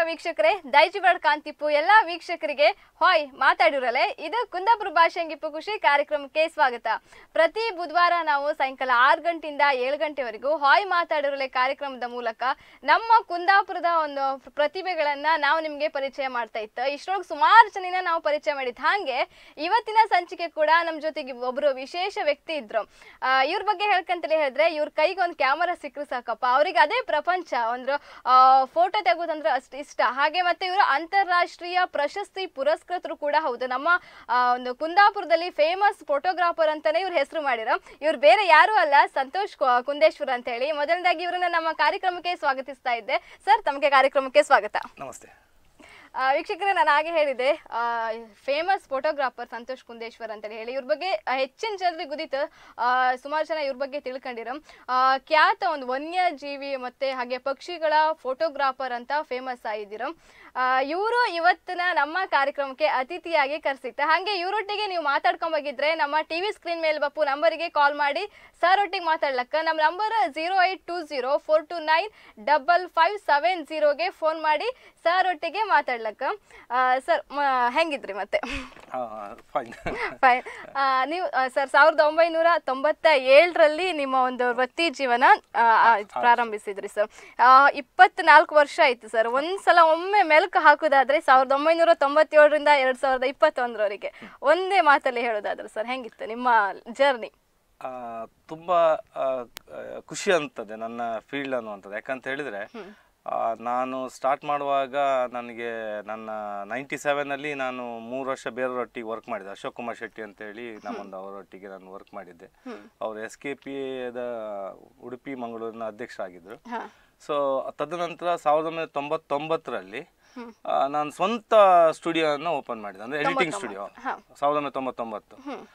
ವೀಕ್ಷಕರೇ ದೈಜಿಬಾಡ್ ಕಾಂತಿಪ್ಪು ಎಲ್ಲಾ ವೀಕ್ಷಕರಿಗೆ ಹಾಯ್ ಮಾತಾಡಿರಲೆ ಇದು ಕುಂದಾಪುರ ಭಾಷೆಂಗಿಪ್ಪು ಖುಷಿ ಕಾರ್ಯಕ್ರಮಕ್ಕೆ ಸ್ವಾಗತ ಪ್ರತಿ ಬುಧವಾರ ನಾವು ಸಾಯಂಕಾಲ ಆರು ಗಂಟೆಯಿಂದ ಏಳು ಗಂಟೆವರೆಗೂ ಹಾಯ್ ಮಾತಾಡಿರಲೆ ಕಾರ್ಯಕ್ರಮದ ಮೂಲಕ ನಮ್ಮ ಕುಂದಾಪುರದ ಒಂದು ಪ್ರತಿಭೆಗಳನ್ನ ನಾವು ನಿಮ್ಗೆ ಪರಿಚಯ ಮಾಡ್ತಾ ಇತ್ತು ಇಷ್ಟರೊಳಗೆ ಸುಮಾರು ಜನನ ನಾವು ಪರಿಚಯ ಮಾಡಿದ್ದು ಹಾಗೆ ಇವತ್ತಿನ ಸಂಚಿಕೆ ಕೂಡ ನಮ್ಮ ಜೊತೆಗೆ ಒಬ್ರು ವಿಶೇಷ ವ್ಯಕ್ತಿ ಇದ್ರು ಆ, ಇವ್ರ ಬಗ್ಗೆ ಹೇಳ್ಕಂತಲೇ ಹೇಳಿದ್ರೆ ಇವ್ರ ಕೈಗೆ ಒಂದು ಕ್ಯಾಮರಾ ಸಿಕ್ಕರು ಸಾಕಪ್ಪ ಅವ್ರಿಗೆ ಅದೇ ಪ್ರಪಂಚ ಒಂದು ಫೋಟೋ ತೆಗೋದಂದ್ರೆ ಅಷ್ಟು ಇಷ್ಟ ಹಾಗೆ ಮತ್ತೆ ಇವರು ಅಂತಾರಾಷ್ಟ್ರೀಯ ಪ್ರಶಸ್ತಿ ಪುರಸ್ಕೃತರು ಕೂಡ ಹೌದು ನಮ್ಮ ಆ, ಒಂದು ಕುಂದಾಪುರದಲ್ಲಿ ಫೇಮಸ್ ಫೋಟೋಗ್ರಾಫರ್ ಅಂತಾನೆ ಇವ್ರ ಹೆಸರು ಮಾಡಿರೋ ಇವ್ರು ಬೇರೆ ಯಾರು ಅಲ್ಲ ಸಂತೋಷ್ ಕು- ಕುಂದೇಶ್ವರ್ ಅಂತ ಹೇಳಿ ಮೊದಲನೇದಾಗಿ ಇವರನ್ನ ನಮ್ಮ ಕಾರ್ಯಕ್ರಮಕ್ಕೆ ಸ್ವಾಗತಿಸ್ತಾ ಇದ್ದೆ ಸರ್ ತಮಗೆ ಕಾರ್ಯಕ್ರಮಕ್ಕೆ ಸ್ವಾಗತ ನಮಸ್ತೆ ಆ, ವೀಕ್ಷಕರೇ ನಾನು ಹಾಗೆ ಹೇಳಿದೆ ಫೇಮಸ್ ಫೋಟೋಗ್ರಾಫರ್ ಸಂತೋಷ್ ಕುಂದೇಶ್ವರ್ ಅಂತೇಳಿ ಹೇಳಿ ಇವ್ರ ಬಗ್ಗೆ ಆ, ಹೆಚ್ಚಿನ ಜನರಿಗೆ ಗೊತ್ತಿತ್ತು ಸುಮಾರು ಜನ ಇವ್ರ ಬಗ್ಗೆ ತಿಳ್ಕೊಂಡಿರೋ ಆ, ಖ್ಯಾತ ಒಂದು ವನ್ಯಜೀವಿ ಮತ್ತೆ ಹಾಗೆ ಪಕ್ಷಿಗಳ ಫೋಟೋಗ್ರಾಫರ್ ಅಂತ ಫೇಮಸ್ ಆಗಿದ್ದೀರೋ ಇವರು ಇವತ್ತಿನ ನಮ್ಮ ಕಾರ್ಯಕ್ರಮಕ್ಕೆ ಅತಿಥಿಯಾಗಿ ಕರೆಸಿತ್ತು ಹಾಗೆ ಇವರೊಟ್ಟಿಗೆ ನೀವು ಮಾತಾಡ್ಕೊಂಬಾಗಿದ್ರೆ ನಮ್ಮ ಟಿವಿ ಸ್ಕ್ರೀನ್ ಮೇಲೆ ಬಪ್ಪು ನಂಬರಿಗೆ ಕಾಲ್ ಮಾಡಿ ಸರ್ ಒಟ್ಟಿಗೆ ಮಾತಾಡ್ಲಕ್ಕ ನಮ್ಮ number zero eight two zero four two nine double five seven ಜೀರೋಗೆ ಫೋನ್ ಮಾಡಿ ಸರ್ ಒಟ್ಟಿಗೆ ಮಾತಾಡ್ಲಕ್ಕ ಸರ್ ಹೆಂಗಿದ್ರಿ ಮತ್ತೆ ಫೈನ್ ಫೈನ್ ನೀವು ಸರ್ ಸಾವಿರದ ಒಂಬೈನೂರ ತೊಂಬತ್ತ ಏಳರಲ್ಲಿ ನಿಮ್ಮ ಒಂದು ವೃತ್ತಿ ಜೀವನ ಆ, ಆ, ಪ್ರಾರಂಭಿಸಿದ್ರಿ ಸರ್ ಇಪ್ಪತ್ನಾಲ್ಕು ವರ್ಷ ಆಯ್ತು ಸರ್ ಒಂದ್ಸಲ ಒಮ್ಮೆ ಮೆಲ್ಕು ಹಾಕೋದಾದ್ರೆ ಸಾವಿರದ ಒಂಬೈನೂರ ತೊಂಬತ್ತೇಳರಿಂದ ಎರಡ್ ಸಾವಿರದ ಇಪ್ಪತ್ತೊಂದರವರೆಗೆ ಒಂದೇ ಮಾತಲ್ಲಿ ಹೇಳೋದಾದ್ರೆ ಸರ್ ಹೆಂಗಿತ್ತು ನಿಮ್ಮ ಜರ್ನಿ ತುಂಬ ಆ, ಆ, ಖುಷಿ ಅಂತದೆ ನನ್ನ ಫೀಲ್ಡ್ ಅನ್ನುವಂಥದ್ದು ಯಾಕಂತ ಹೇಳಿದ್ರೆ ಆ, ನಾನು ಸ್ಟಾರ್ಟ್ ಮಾಡುವಾಗ ನನಗೆ ನನ್ನ ನೈಂಟಿ ಸೆವೆನಲ್ಲಿ ನಾನು ಮೂರು ವರ್ಷ ಬೇರೆಯವರೊಟ್ಟಿಗೆ ವರ್ಕ್ ಮಾಡಿದ್ದೆ ಅಶೋಕ್ ಕುಮಾರ್ ಶೆಟ್ಟಿ ಅಂತೇಳಿ ನಮ್ಮೊಂದು ಅವರೊಟ್ಟಿಗೆ ನಾನು ವರ್ಕ್ ಮಾಡಿದ್ದೆ ಅವರು S K P the Udupi ಮಂಗಳೂರಿನ ಅಧ್ಯಕ್ಷರಾಗಿದ್ದರು ಹಾ ಸೊ ತದನಂತರ ಸಾವಿರದ ಒಂಬೈನೂರ ತೊಂಬತ್ತೊಂಬತ್ತರಲ್ಲಿ ಆ, ನಾನು ಸ್ವಂತ ಸ್ಟುಡಿಯೋನ ಓಪನ್ ಮಾಡಿದೆ ಅಂದ್ರೆ ಎಡಿಟಿಂಗ್ ಸ್ಟುಡಿಯೋ ಸಾವಿರದ ಒಂಬೈನೂರ ತೊಂಬತ್ತೊಂಬತ್ತು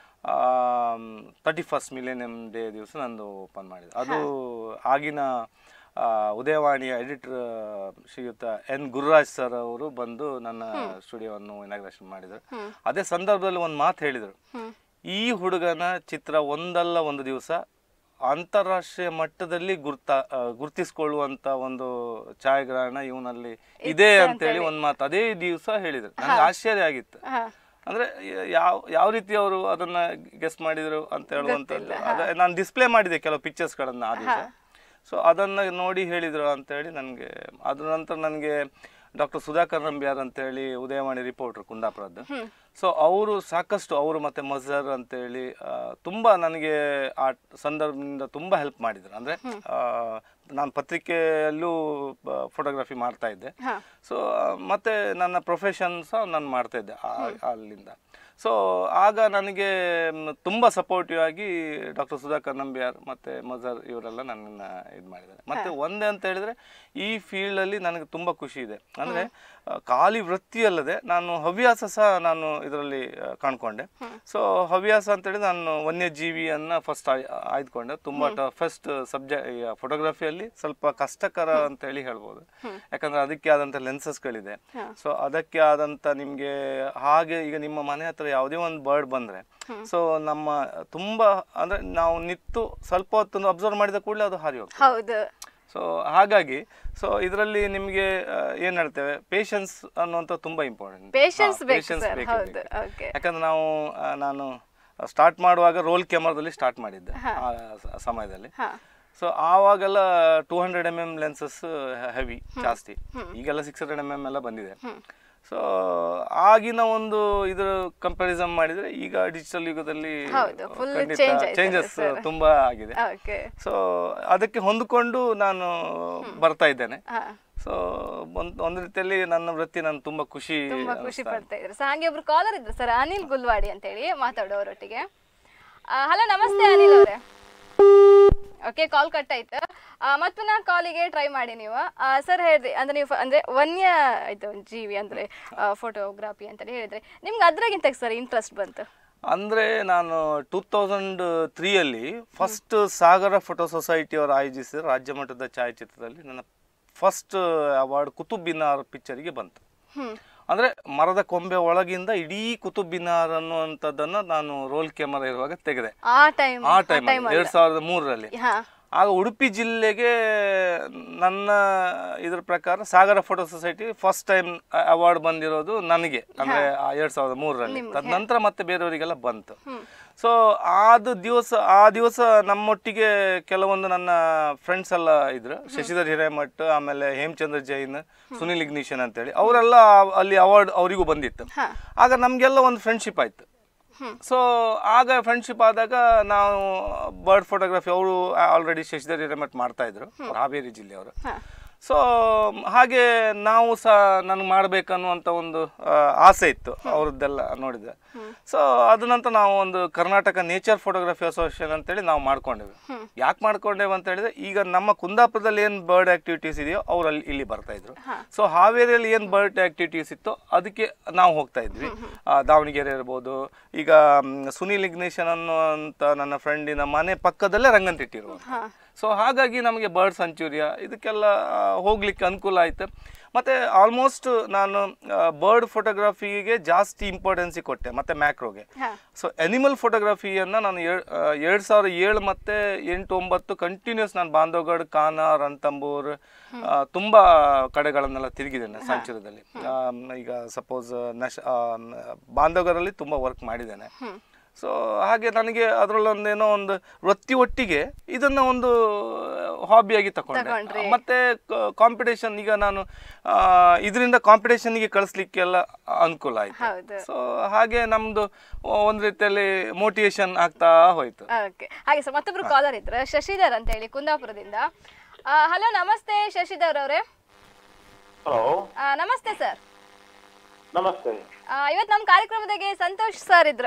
ತರ್ಟಿ ಫಸ್ಟ್ ಮಿಲೇನಿಯಂ ಡೇ ದಿವಸ ನಂದು ಓಪನ್ ಮಾಡಿದೆ ಅದು ಆಗಿನ ಆ, ಉದಯವಾಣಿಯ editor Shriyuta N Gururaj sir ಅವರು ಬಂದು ನನ್ನ ಸ್ಟುಡಿಯೋವನ್ನು ಇನಾಗ್ರೇಷನ್ ಮಾಡಿದರು ಅದೇ ಸಂದರ್ಭದಲ್ಲಿ ಒಂದು ಮಾತು ಹೇಳಿದರು ಈ ಹುಡುಗನ ಚಿತ್ರ ಒಂದಲ್ಲ ಒಂದು ದಿವಸ ಅಂತಾರಾಷ್ಟ್ರೀಯ ಮಟ್ಟದಲ್ಲಿ ಗುರ್ತ ಆ, ಗುರ್ತಿಸ್ಕೊಳ್ಳುವಂತ ಒಂದು ಛಾಯಾಗ್ರಹಣ ಇವನಲ್ಲಿ ಇದೆ ಅಂತೇಳಿ ಒಂದು ಮಾತು ಅದೇ ದಿವಸ ಹೇಳಿದ್ರು ನನಗೆ ಆಶ್ಚರ್ಯ ಆಗಿತ್ತು ಹಾ ಅಂದ್ರೆ ಯ- ಯಾವ ಯಾವ ರೀತಿ ಅವರು ಅದನ್ನ ಗೆಸ್ ಮಾಡಿದ್ರು ಅಂತ ಹೇಳುವಂಥದ್ದು ಅದ ನಾನು ಡಿಸ್ಪ್ಲೇ ಮಾಡಿದೆ ಕೆಲವು ಪಿಕ್ಚರ್ಸ್ಗಳನ್ನ ಆ ದಿವಸ ಸೊ ಅದನ್ನ ನೋಡಿ ಹೇಳಿದ್ರು ಅಂತ ಹೇಳಿ ನನಗೆ ಅದ್ರ ನಂತರ ನನಗೆ ಡಾಕ್ಟರ್ ಸುಧಾಕರ್ ನಂಬ್ಯಾರ್ ಅಂತೇಳಿ ಉದಯವಾಣಿ ರಿಪೋರ್ಟರ್ ಕುಂದಾಪುರದ್ದು ಸೊ ಅವರು ಸಾಕಷ್ಟು ಅವರು ಮತ್ತೆ ಮಜರ್ ಅಂತೇಳಿ ಆ, ತುಂಬಾ ನನಗೆ ಆ ಸಂದರ್ಭದಿಂದ ತುಂಬಾ ಹೆಲ್ಪ್ ಮಾಡಿದ್ರು ಅಂದ್ರೆ ಆ, ನಾನು ಪತ್ರಿಕೆಯಲ್ಲೂ ಫೋಟೋಗ್ರಫಿ ಮಾಡ್ತಾ ಇದ್ದೆ ಹಾ. ಸೊ ಮತ್ತೆ ನನ್ನ ಪ್ರೊಫೆಷನ್ ಸಹ ನಾನು ಮಾಡ್ತಾ ಇದ್ದೆ ಆ- ಅಲ್ಲಿಂದ ಸೊ ಆಗ ನನಗೆ ಮ್, ತುಂಬಾ ಸಪೋರ್ಟಿವ್ ಆಗಿ ಡಾಕ್ಟರ್ ಸುಧಾಕರ್ ನಂಬಿಯಾರ್ ಮತ್ತೆ ಮಜರ್ ಇವರೆಲ್ಲ ನನ್ನನ್ನ ಇದು ಮಾಡಿದ್ದಾರೆ ಮತ್ತೆ ಒಂದೇ ಅಂತ ಹೇಳಿದ್ರೆ ಈ ಫೀಲ್ಡ್ ಅಲ್ಲಿ ನನಗೆ ತುಂಬಾ ಖುಷಿ ಇದೆ ಅಂದ್ರೆ ಆ, ಖಾಲಿ ವೃತ್ತಿ ಅಲ್ಲದೆ ನಾನು ಹವ್ಯಾಸ ಸಹ ನಾನು ಇದರಲ್ಲಿ ಆ, ಕಾಣ್ಕೊಂಡೆ ಸೊ ಹವ್ಯಾಸ ಅಂತ ಹೇಳಿದ್ರೆ ನಾನು ವನ್ಯಜೀವಿಯನ್ನ ಫಸ್ಟ್ ಆಯ್ದುಕೊಂಡೆ ತುಂಬಾ ಫಸ್ಟ್ ಸಬ್ಜೆಕ್ಟ್ ಫೋಟೋಗ್ರಫಿಯಲ್ಲಿ ಸ್ವಲ್ಪ ಕಷ್ಟಕರ ಅಂತ ಹೇಳಿ ಹೇಳ್ಬೋದು ಯಾಕಂದ್ರೆ ಅದಕ್ಕೆ ಆದಂತ ಲೆನ್ಸಸ್ಗಳಿದೆ ಸೊ ಅದಕ್ಕೆ ಆದಂತ ನಿಮ್ಗೆ ಹಾಗೆ ಈಗ ನಿಮ್ಮ ಮನೆ ಹತ್ರ ಯಾವುದೇ ಒಂದು ಬರ್ಡ್ ಬಂದ್ರೆ ಸೊ ನಮ್ಮ ತುಂಬಾ ಅಂದ್ರೆ ನಾವು ನಿತ್ತು ಸ್ವಲ್ಪ ಹೊತ್ತು ಅಬ್ಸರ್ವ್ ಮಾಡಿದ ಕೂಡಲೇ ಅದು ಹಾರಿ ಹೋಗ್ತದೆ ಹೌದು ಸೊ ಹಾಗಾಗಿ ಸೊ ಇದರಲ್ಲಿ ನಿಮಗೆ ಆ, ಏನ್ ಹೇಳ್ತೇವೆ ಪೇಷನ್ಸ್ ಅನ್ನುವಂಥ ತುಂಬಾ ಇಂಪಾರ್ಟೆಂಟ್ Patience ಬೇಕು sir, ಹೌದು, okay. ಯಾಕಂದ್ರೆ ನಾವು ಆ, ನಾನು ಸ್ಟಾರ್ಟ್ ಮಾಡುವಾಗ ರೋಲ್ ಕ್ಯಾಮರಾದಲ್ಲಿ ಸ್ಟಾರ್ಟ್ ಮಾಡಿದ್ದೆ ಆ ಸ- ಸಮಯದಲ್ಲಿ ಹಾ ಸೊ ಆವಾಗೆಲ್ಲ two hundred M M lenses heavy ಜಾಸ್ತಿ ಈಗೆಲ್ಲ ಸಿಕ್ಸ್ ಹಂಡ್ರೆಡ್ ಎಮ್ ಎಮ್ ಎಲ್ಲ ಬಂದಿದೆ ಸೊ ಆಗಿನ ಒಂದು ಇದ್ರ ಕಂಪ್ಯಾರಿಸನ್ ಮಾಡಿದ್ರೆ ಈಗ ಡಿಜಿಟಲ್ ಯುಗದಲ್ಲಿ ಹೌದು, full change ಆಯ್ತಲ್ಲ ಚೇಂಜಸ್ sir. ತುಂಬಾ ಆಗಿದೆ ಓಕೆ ಸೊ ಅದಕ್ಕೆ ಹೊಂದಿಕೊಂಡು ನಾನು ಬರ್ತಾ ಇದ್ದೇನೆ ಹಾ ಸೊ ಒಂದ್ ಒಂದು ರೀತಿಯಲ್ಲಿ ನನ್ನ ವೃತ್ತಿ ನಾನು ತುಂಬಾ ಖುಷಿ ತುಂಬಾ ಖುಷಿ ಅನಿಸ್ತಾ ಇದೆ. ಪಡ್ತಾ ಇದ್ರು ಸೊ ಹಾಗೆ ಒಬ್ರು ಕಾಲರ್ ಇದ್ರು ಸರ್ ಅನಿಲ್ ಗುಲ್ವಾಡಿ ಅಂತ ಹೇಳಿ ಮಾತಾಡೋರೊಟ್ಟಿಗೆ ಹಲೋ ನಮಸ್ತೆ ಅನಿಲ್ ಅವರೇ ಓಕೆ ಕಾಲ್ ಕಟ್ ಆಯ್ತು ಆ, ಮತ್ತ್ ಪುನಃ ಕಾಲಿಗೆ ಟ್ರೈ ಮಾಡಿ ನೀವು ಸರ್ ಹೇಳ್ರಿ ಅಂದ್ರೆ ನೀವು ಫ- ಅಂದ್ರೆ ವನ್ಯ ಇದು ಜೀವಿ ಅಂದ್ರೆ ಫೋಟೋಗ್ರಾಫಿ ಅಂತ ಹೇಳಿದ್ರೆ ನಿಮ್ಗೆ ಅದ್ರಾಗಿಂತ ಸರ್ ಇಂಟ್ರೆಸ್ಟ್ ಬಂತು ಅಂದ್ರೆ ನಾನು ಟೂ ತೌಸಂಡ್ ತ್ರೀಯಲ್ಲಿ ಫಸ್ಟ್ ಸಾಗರ ಫೋಟೋ ಸೊಸೈಟಿ ಅವರು ಆಯೋಜಿಸಿದ ರಾಜ್ಯ ಮಟ್ಟದ ಛಾಯಾಚಿತ್ರದಲ್ಲಿ ನನ್ನ ಫಸ್ಟ್ ಅವಾರ್ಡ್ ಕುತುಬ್ ಬಿನಾರ್ ಪಿಕ್ಚರಿಗೆ ಬಂತು ಹ್ಮ್ ಅಂದ್ರೆ ಮರದ ಕೊಂಬೆ ಒಳಗಿಂದ ಇಡೀ ಕುತುಬ್ ಬಿನಾರ್ ಅನ್ನುವಂಥದ್ದನ್ನ ನಾನು ರೋಲ್ ಕ್ಯಾಮರಾ ಇರುವಾಗ ತೆಗೆದೆ ಆ ಟೈಮ್ ಆ ಟೈಮ್ ಎರಡ್ ಸಾವಿರದ ಮೂರರಲ್ಲಿ ಹಾ ಆಗ ಉಡುಪಿ ಜಿಲ್ಲೆಗೆ ನನ್ನ ಇದ್ರ ಪ್ರಕಾರ Sagara photo society first time award ಬಂದಿರೋದು ನನಗೆ ಅಂದ್ರೆ ಆ ಎರಡ್ ಸಾವಿರದ ಮೂರರಲ್ಲಿ ತದನಂತರ ಮತ್ತೆ ಬೇರೆಯವರಿಗೆಲ್ಲ ಬಂತು ಸೊ ಅದು ದಿವಸ ಆ ದಿವಸ ನಮ್ಮೊಟ್ಟಿಗೆ ಕೆಲವೊಂದು ನನ್ನ ಫ್ರೆಂಡ್ಸ್ ಎಲ್ಲ ಇದ್ರು ಶಶಿಧರ್ ಹಿರೇಮಠ್ ಆಮೇಲೆ ಹೇಮಚಂದ್ರ ಜೈನ್ ಸುನಿಲ್ ಇಗ್ನಿಷನ್ ಅಂತೇಳಿ ಅವರೆಲ್ಲ ಅಲ್ಲಿ ಅವಾರ್ಡ್ ಅವರಿಗೂ ಬಂದಿತ್ತು ಹಾ. ಆಗ ನಮಗೆಲ್ಲ ಒಂದು ಫ್ರೆಂಡ್ಶಿಪ್ ಆಯ್ತು ಸೊ ಆಗ ಫ್ರೆಂಡ್ಶಿಪ್ ಆದಾಗ ನಾವು ಬರ್ಡ್ ಫೋಟೋಗ್ರಫಿ ಅವರು ಆಲ್ರೆಡಿ ಶಶಿಧರ್ ಹಿರೇಮಠ್ ಮಾಡ್ತಾ ಇದ್ರು ಅವ್ರು ಹಾವೇರಿ ಜಿಲ್ಲೆಯವರು ಹಾ. ಸೊ ಹಾಗೆ ನಾವು ಸಹ ನನಗೆ ಮಾಡಬೇಕನ್ನುವಂಥ ಒಂದು ಆ, ಆಸೆ ಇತ್ತು ಅವ್ರದ್ದೆಲ್ಲ ನೋಡಿದೆ ಸೊ ಅದ ನಂತರ ನಾವು ಒಂದು ಕರ್ನಾಟಕ ನೇಚರ್ ಫೋಟೋಗ್ರಫಿ ಅಸೋಸಿಯೇಷನ್ ಅಂತೇಳಿ ನಾವು ಮಾಡ್ಕೊಂಡೇವೆ ಯಾಕೆ ಮಾಡ್ಕೊಂಡೇವೆ ಅಂತ ಹೇಳಿದ್ರೆ ಈಗ ನಮ್ಮ ಕುಂದಾಪುರದಲ್ಲಿ ಏನು ಬರ್ಡ್ ಆಕ್ಟಿವಿಟೀಸ್ ಇದೆಯೋ ಅವ್ರು ಅಲ್ಲಿ ಇಲ್ಲಿ ಬರ್ತಾ ಇದ್ರು ಸೊ ಹಾವೇರಿಯಲ್ಲಿ ಏನು ಬರ್ಡ್ ಆಕ್ಟಿವಿಟೀಸ್ ಇತ್ತು ಅದಕ್ಕೆ ನಾವು ಹೋಗ್ತಾ ಇದ್ವಿ ಆ, ದಾವಣಗೆರೆ ಇರ್ಬೋದು ಈಗ ಮ್, ಸುನೀಲ್ ಇಗ್ನೇಷನ್ ಅನ್ನುವಂಥ ನನ್ನ ಫ್ರೆಂಡಿನ ಮನೆ ಪಕ್ಕದಲ್ಲೇ ರಂಗಂತಿಟ್ಟಿರುವುದು ಹಾ. ಸೊ ಹಾಗಾಗಿ ನಮಗೆ ಬರ್ಡ್ ಸಂಚುರಿಯ ಇದಕ್ಕೆಲ್ಲ ಆ, ಹೋಗ್ಲಿಕ್ಕೆ ಅನುಕೂಲ ಆಯ್ತು ಮತ್ತೆ ಆಲ್ಮೋಸ್ಟ್ ನಾನು ಬರ್ಡ್ ಫೋಟೋಗ್ರಫಿಗೆ ಜಾಸ್ತಿ ಇಂಪಾರ್ಟೆನ್ಸಿ ಕೊಟ್ಟೆ ಮತ್ತೆ ಮ್ಯಾಕ್ರೋಗೆ ಹಾ. ಸೊ ಅನಿಮಲ್ ಫೋಟೋಗ್ರಫಿಯನ್ನು ನಾನು ಎರಡು ಸಾವಿರದ ಏಳು ಮತ್ತೆ ಎಂಟು ಒಂಬತ್ತು ಕಂಟಿನ್ಯೂಸ್ ನಾನು ಬಾಂಧವಗಢ ಕಾನ ರಂತಂಬೂರ್ ಆ, ತುಂಬಾ ಕಡೆಗಳನ್ನೆಲ್ಲ ತಿರುಗಿದ್ದೇನೆ ಸಂಚುರದಲ್ಲಿ ಆಮ್, ಈಗ ಸಪೋಸ್ ನಶ ಬಾಂಧವಗಢಲ್ಲಿ ತುಂಬ ವರ್ಕ್ ಮಾಡಿದ್ದೇನೆ ಸೊ ಹಾಗೆ ನನಗೆ ಅದರಲ್ಲೊಂದೇನೋ ಒಂದು ವೃತ್ತಿ ಒಟ್ಟಿಗೆ ಇದನ್ನ ಒಂದು ಹಾಬಿಯಾಗಿ ತಗೊಂಡೆ ತಗೊಂಡ್ರಿ. ಮತ್ತೆ ಕಾಂಪಿಟೇಷನ್ ಈಗ ನಾನು ಇದರಿಂದ ಕಾಂಪಿಟೇಷನ್ಗೆ ಕಳಿಸ್ಲಿಕ್ಕೆಲ್ಲ ಅನುಕೂಲ ಆಯ್ತು ಹೌದು ಸೊ ಹಾಗೆ ನಮ್ದು ಒಂದು ರೀತಿಯಲ್ಲಿ ಮೋಟಿವೇಶನ್ ಆಗ್ತಾ ಹೋಯ್ತು ಓಕೆ ಹಾಗೆ ಸರ್ ಮತ್ತೊಬ್ರು ಕಾಲರ್ ಇದ್ರು ಶಶಿಧರ್ ಅಂತ ಹೇಳಿ ಕುಂದಾಪುರದಿಂದ ಹಲೋ ನಮಸ್ತೆ ಶಶಿಧರ್ ಅವರೇ ಹಲೋ ನಮಸ್ತೆ ಸರ್ ನಮಸ್ತೆ ಇವತ್ತು ನಮ್ಮ ಕಾರ್ಯಕ್ರಮದಾಗೆ ಸಂತೋಷ್ ಸರ್ ಇದ್ರು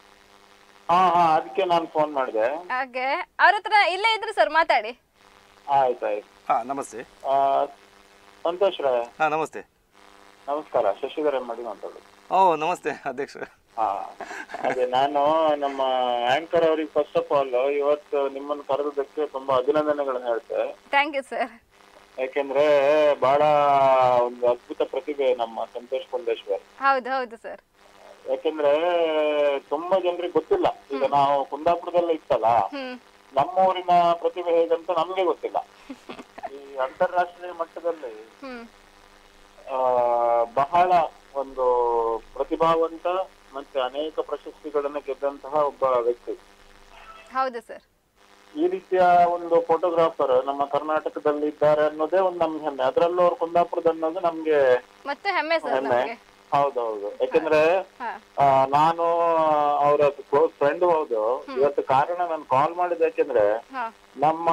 ಹಾ ಹಾ ಅದಕ್ಕೆ ನಾನು ಫೋನ್ ಮಾಡಿದೆ ಹಾಗೆ ಅವ್ರ ಹತ್ರ ಇಲ್ಲೇ ಇದ್ರು ಸರ್ ಮಾತಾಡಿ ಆಯ್ತಾಯ್ತು ಹಾ ನಮಸ್ತೆ ಆ, ಸಂತೋಷ್ ರೇ ಹಾ ನಮಸ್ತೆ ನಮಸ್ಕಾರ ಶಶಿಧರ್ ಮಾಡಿ ಮಾತಾಡೋದು ಓ ನಮಸ್ತೆ ಅಧ್ಯಕ್ಷ ಹಾ ಅದೇ ನಾನು ನಮ್ಮ ಆಂಕರ್ ಅವ್ರಿಗೆ ಫಸ್ಟ್ ಆಫ್ ಆಲ್ ಇವತ್ತು ನಿಮ್ಮನ್ನು ಕರೆದಕ್ಕೆ ತುಂಬಾ ಅಭಿನಂದನೆಗಳನ್ನ ಹೇಳ್ತೆ ಥ್ಯಾಂಕ್ ಯು ಸರ್ ಯಾಕೆಂದ್ರೆ ಬಹಳ ಒಂದು ಅದ್ಭುತ ಪ್ರತಿಭೆ ನಮ್ಮ ಸಂತೋಷ್ ಕುಂದೇಶ್ವರ್ ಹೌದು ಹೌದು ಸರ್ ಯಾಕೆಂದ್ರೆ ತುಂಬಾ ಜನರಿಗೆ ಗೊತ್ತಿಲ್ಲ ಈಗ ನಾವು ಕುಂದಾಪುರದಲ್ಲೇ ಇತ್ತಲ್ಲ ಹ್ಮ್ ನಮ್ಮೂರಿನ ಪ್ರತಿಭೆ ಹೇಗಂತ ನಮ್ಗೆ ಗೊತ್ತಿಲ್ಲ ಈ ಅಂತಾರಾಷ್ಟ್ರೀಯ ಮಟ್ಟದಲ್ಲಿ ಹ್ಮ್ ಆ, ಬಹಳ ಒಂದು ಪ್ರತಿಭಾವಂತ ಮತ್ತೆ ಅನೇಕ ಪ್ರಶಸ್ತಿಗಳನ್ನ ಗೆದ್ದಂತಹ ಒಬ್ಬ ವ್ಯಕ್ತಿ ಹೌದು ಸರ್ ಈ ರೀತಿಯ ಒಂದು ಫೋಟೋಗ್ರಾಫರ್ ನಮ್ಮ ಕರ್ನಾಟಕದಲ್ಲಿ ಇದ್ದಾರೆ ಅನ್ನೋದೇ ಒಂದು ನಮ್ಗೆ ಹೆಮ್ಮೆ ಅದರಲ್ಲೂ ಅವ್ರು ಕುಂದಾಪುರದ ಅನ್ನೋದು ನಮ್ಗೆ ಮತ್ತೆ ಹೆಮ್ಮೆ ಸರ್ ಹೆಮ್ಮೆ ನಮಗೆ ಹೌದೌದು ಯಾಕೆಂದ್ರೆ ಹಾ ಆ, ನಾನು ಅವರ ಕ್ಲೋಸ್ ಫ್ರೆಂಡ್ ಹೌದು ಇವತ್ತು ಕಾರಣ ನಾನು ಕಾಲ್ ಮಾಡಿದ ಯಾಕೆಂದ್ರೆ ಹಾ ನಮ್ಮ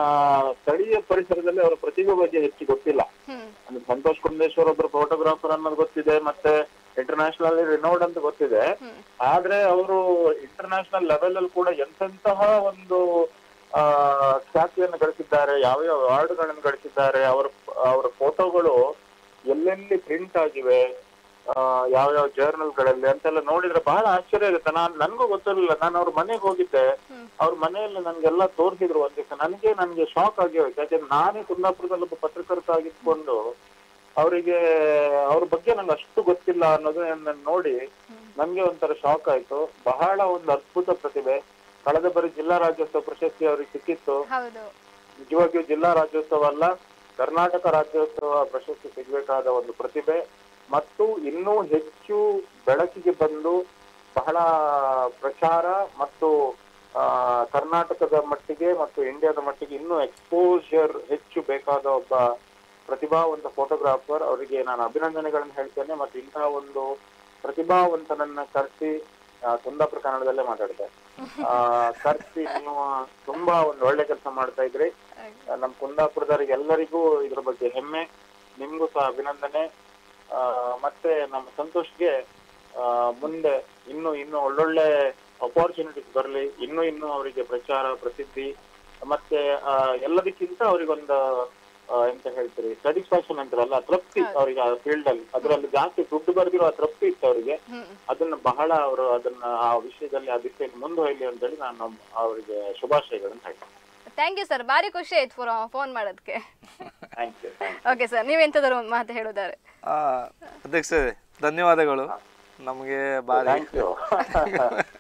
ಸ್ಥಳೀಯ ಪರಿಸರದಲ್ಲಿ ಅವರ ಪ್ರತಿಭೆ ಬಗ್ಗೆ ಹೆಚ್ಚು ಗೊತ್ತಿಲ್ಲ ಹ್ಮ್ ಅಂದ್ರೆ ಸಂತೋಷ್ ಕುಂದೇಶ್ವರ್ ಒಬ್ರು ಫೋಟೋಗ್ರಾಫರ್ ಅನ್ನೋದು ಗೊತ್ತಿದೆ ಮತ್ತೆ ಇಂಟರ್ನ್ಯಾಷನಲ್ ರಿನೌಡ್ ಅಂತ ಗೊತ್ತಿದೆ ಹ್ಮ್. ಆದ್ರೆ ಅವರು ಇಂಟರ್ನ್ಯಾಷನಲ್ ಲೆವೆಲ್ ಅಲ್ಲಿ ಕೂಡ ಎಂತೆಂತಹ ಒಂದು ಆ ಖ್ಯಾತಿಯನ್ನು ಗಳಿಸಿದ್ದಾರೆ ಯಾವ ಯಾವ ಅವಾರ್ಡ್ಗಳನ್ನು ಗಳಿಸಿದ್ದಾರೆ ಅವರ ಅವರ ಫೋಟೋಗಳು ಎಲ್ಲೆಲ್ಲಿ ಪ್ರಿಂಟ್ ಆಗಿವೆ ಆ, ಯಾವ ಯಾವ ಜರ್ನಲ್ಗಳಲ್ಲಿ ಅಂತೆಲ್ಲ ನೋಡಿದ್ರೆ ಬಹಳ ಆಶ್ಚರ್ಯ ಆಗುತ್ತೆ ನಾನ್ ನನ್ಗೂ ಗೊತ್ತಿರಲಿಲ್ಲ ನಾನು ಅವ್ರ ಮನೆಗೆ ಹೋಗಿದ್ದೆ ಅವ್ರ ಮನೆಯಲ್ಲಿ ನನ್ಗೆಲ್ಲ ತೋರಿಸಿದ್ರು ಒಂದ್ ದಿವಸ ನನಗೆ ನನ್ಗೆ ಶಾಕ್ ಆಗಿ ಹೋಯ್ತು ಯಾಕಂದ್ರೆ ನಾನೇ ಕುಂದಾಪುರದಲ್ಲಿ ಒಬ್ಬ ಪತ್ರಕರ್ತ ಆಗಿದ್ಕೊಂಡು ಅವರಿಗೆ ಅವ್ರ ಬಗ್ಗೆ ನಂಗೆ ಅಷ್ಟು ಗೊತ್ತಿಲ್ಲ ಅನ್ನೋದು ನನ್ನ ನೋಡಿ ನನ್ಗೆ ಒಂಥರ ಶಾಕ್ ಆಯ್ತು ಬಹಳ ಒಂದು ಅದ್ಭುತ ಪ್ರತಿಭೆ ಕಳೆದ ಬಾರಿ ಜಿಲ್ಲಾ ರಾಜ್ಯೋತ್ಸವ ಪ್ರಶಸ್ತಿ ಅವ್ರಿಗೆ ಸಿಕ್ಕಿತ್ತು ಹೌದು ನಿಜವಾಗಿಯೂ ಜಿಲ್ಲಾ ರಾಜ್ಯೋತ್ಸವ ಅಲ್ಲ ಕರ್ನಾಟಕ ರಾಜ್ಯೋತ್ಸವ ಪ್ರಶಸ್ತಿ ಸಿಗಬೇಕಾದ ಒಂದು ಪ್ರತಿಭೆ ಮತ್ತು ಇನ್ನೂ ಹೆಚ್ಚು ಬೆಳಕಿಗೆ ಬಂದು ಬಹಳ ಪ್ರಚಾರ ಮತ್ತು ಆ, ಕರ್ನಾಟಕದ ಮಟ್ಟಿಗೆ ಮತ್ತು ಇಂಡಿಯಾದ ಮಟ್ಟಿಗೆ ಇನ್ನೂ ಎಕ್ಸ್ಪೋಜರ್ ಹೆಚ್ಚು ಬೇಕಾದ ಒಬ್ಬ ಪ್ರತಿಭಾವಂತ ಫೋಟೋಗ್ರಾಫರ್ ಅವರಿಗೆ ನಾನು ಅಭಿನಂದನೆಗಳನ್ನು ಹೇಳ್ತೇನೆ ಮತ್ತು ಇಂತಹ ಒಂದು ಪ್ರತಿಭಾವಂತನನ್ನ ಕರೆಸಿ ಆ, ಕುಂದಾಪುರ ಕನ್ನಡದಲ್ಲೇ ಮಾತಾಡಿದೆ ಆ, ಕರೆಸಿ ನೀವು ತುಂಬಾ ಒಂದು ಒಳ್ಳೆ ಕೆಲಸ ಮಾಡ್ತಾ ಇದ್ರಿ ಆ, ನಮ್ಮ ಕುಂದಾಪುರದವರಿಗೆ ಎಲ್ಲರಿಗೂ ಇದ್ರ ಬಗ್ಗೆ ಹೆಮ್ಮೆ ನಿಮ್ಗೂ ಸಹ ಅಭಿನಂದನೆ ಆ, ಮತ್ತೆ ನಮ್ಮ ಸಂತೋಷ್ಗೆ ಆ, ಮುಂದೆ ಇನ್ನು ಇನ್ನು ಒಳ್ಳೊಳ್ಳೆ ಅಪಾರ್ಚುನಿಟೀಸ್ ಬರಲಿ ಇನ್ನು ಇನ್ನು ಅವರಿಗೆ ಪ್ರಚಾರ ಪ್ರಸಿದ್ಧಿ ಮತ್ತೆ ಆ, ಎಲ್ಲದಕ್ಕಿಂತ ಅವರಿಗೊಂದು ಆ, ಎಂತ ಹೇಳ್ತೀರಿ ಸ್ಯಾಟಿಸ್ಫ್ಯಾಕ್ಷನ್ ಅಂತಾರಲ್ಲ ತೃಪ್ತಿ ಅವರಿಗೆ ಆ ಫೀಲ್ಡ್ ಅಲ್ಲಿ ಅದರಲ್ಲಿ ಜಾಸ್ತಿ ದುಡ್ಡು ಬರ್ದಿರೋ ಆ ತೃಪ್ತಿ ಇತ್ತು ಅವರಿಗೆ ಹ್ಮ್ ಅದನ್ನ ಬಹಳ ಅವರು ಅದನ್ನ ಆ ವಿಷಯದಲ್ಲಿ ಆ ದಿಶೆಯಲ್ಲಿ ಮುಂದುವರಿಲಿ ಅಂತೇಳಿ ನಾನು ಅವರಿಗೆ ಶುಭಾಶಯಗಳನ್ನು ಹೇಳ್ತೇನೆ ಥ್ಯಾಂಕ್ ಯು ಸರ್ ಭಾರಿ ಖುಷಿ ಆಯ್ತು ಫೋನ್ ಫೋನ್ ಮಾಡೋದಕ್ಕೆ ಥ್ಯಾಂಕ್ ಯು ಓಕೆ ಸರ್ ನೀವೆಂತದಾರು ಒಂದು ಮಾತು ಹೇಳೋದಾರೆ ಆ, ಅಧ್ಯಕ್ಷರೇ ಧನ್ಯವಾದಗಳು ನಮಗೆ ಭಾರಿ ಥ್ಯಾಂಕ್ ಯು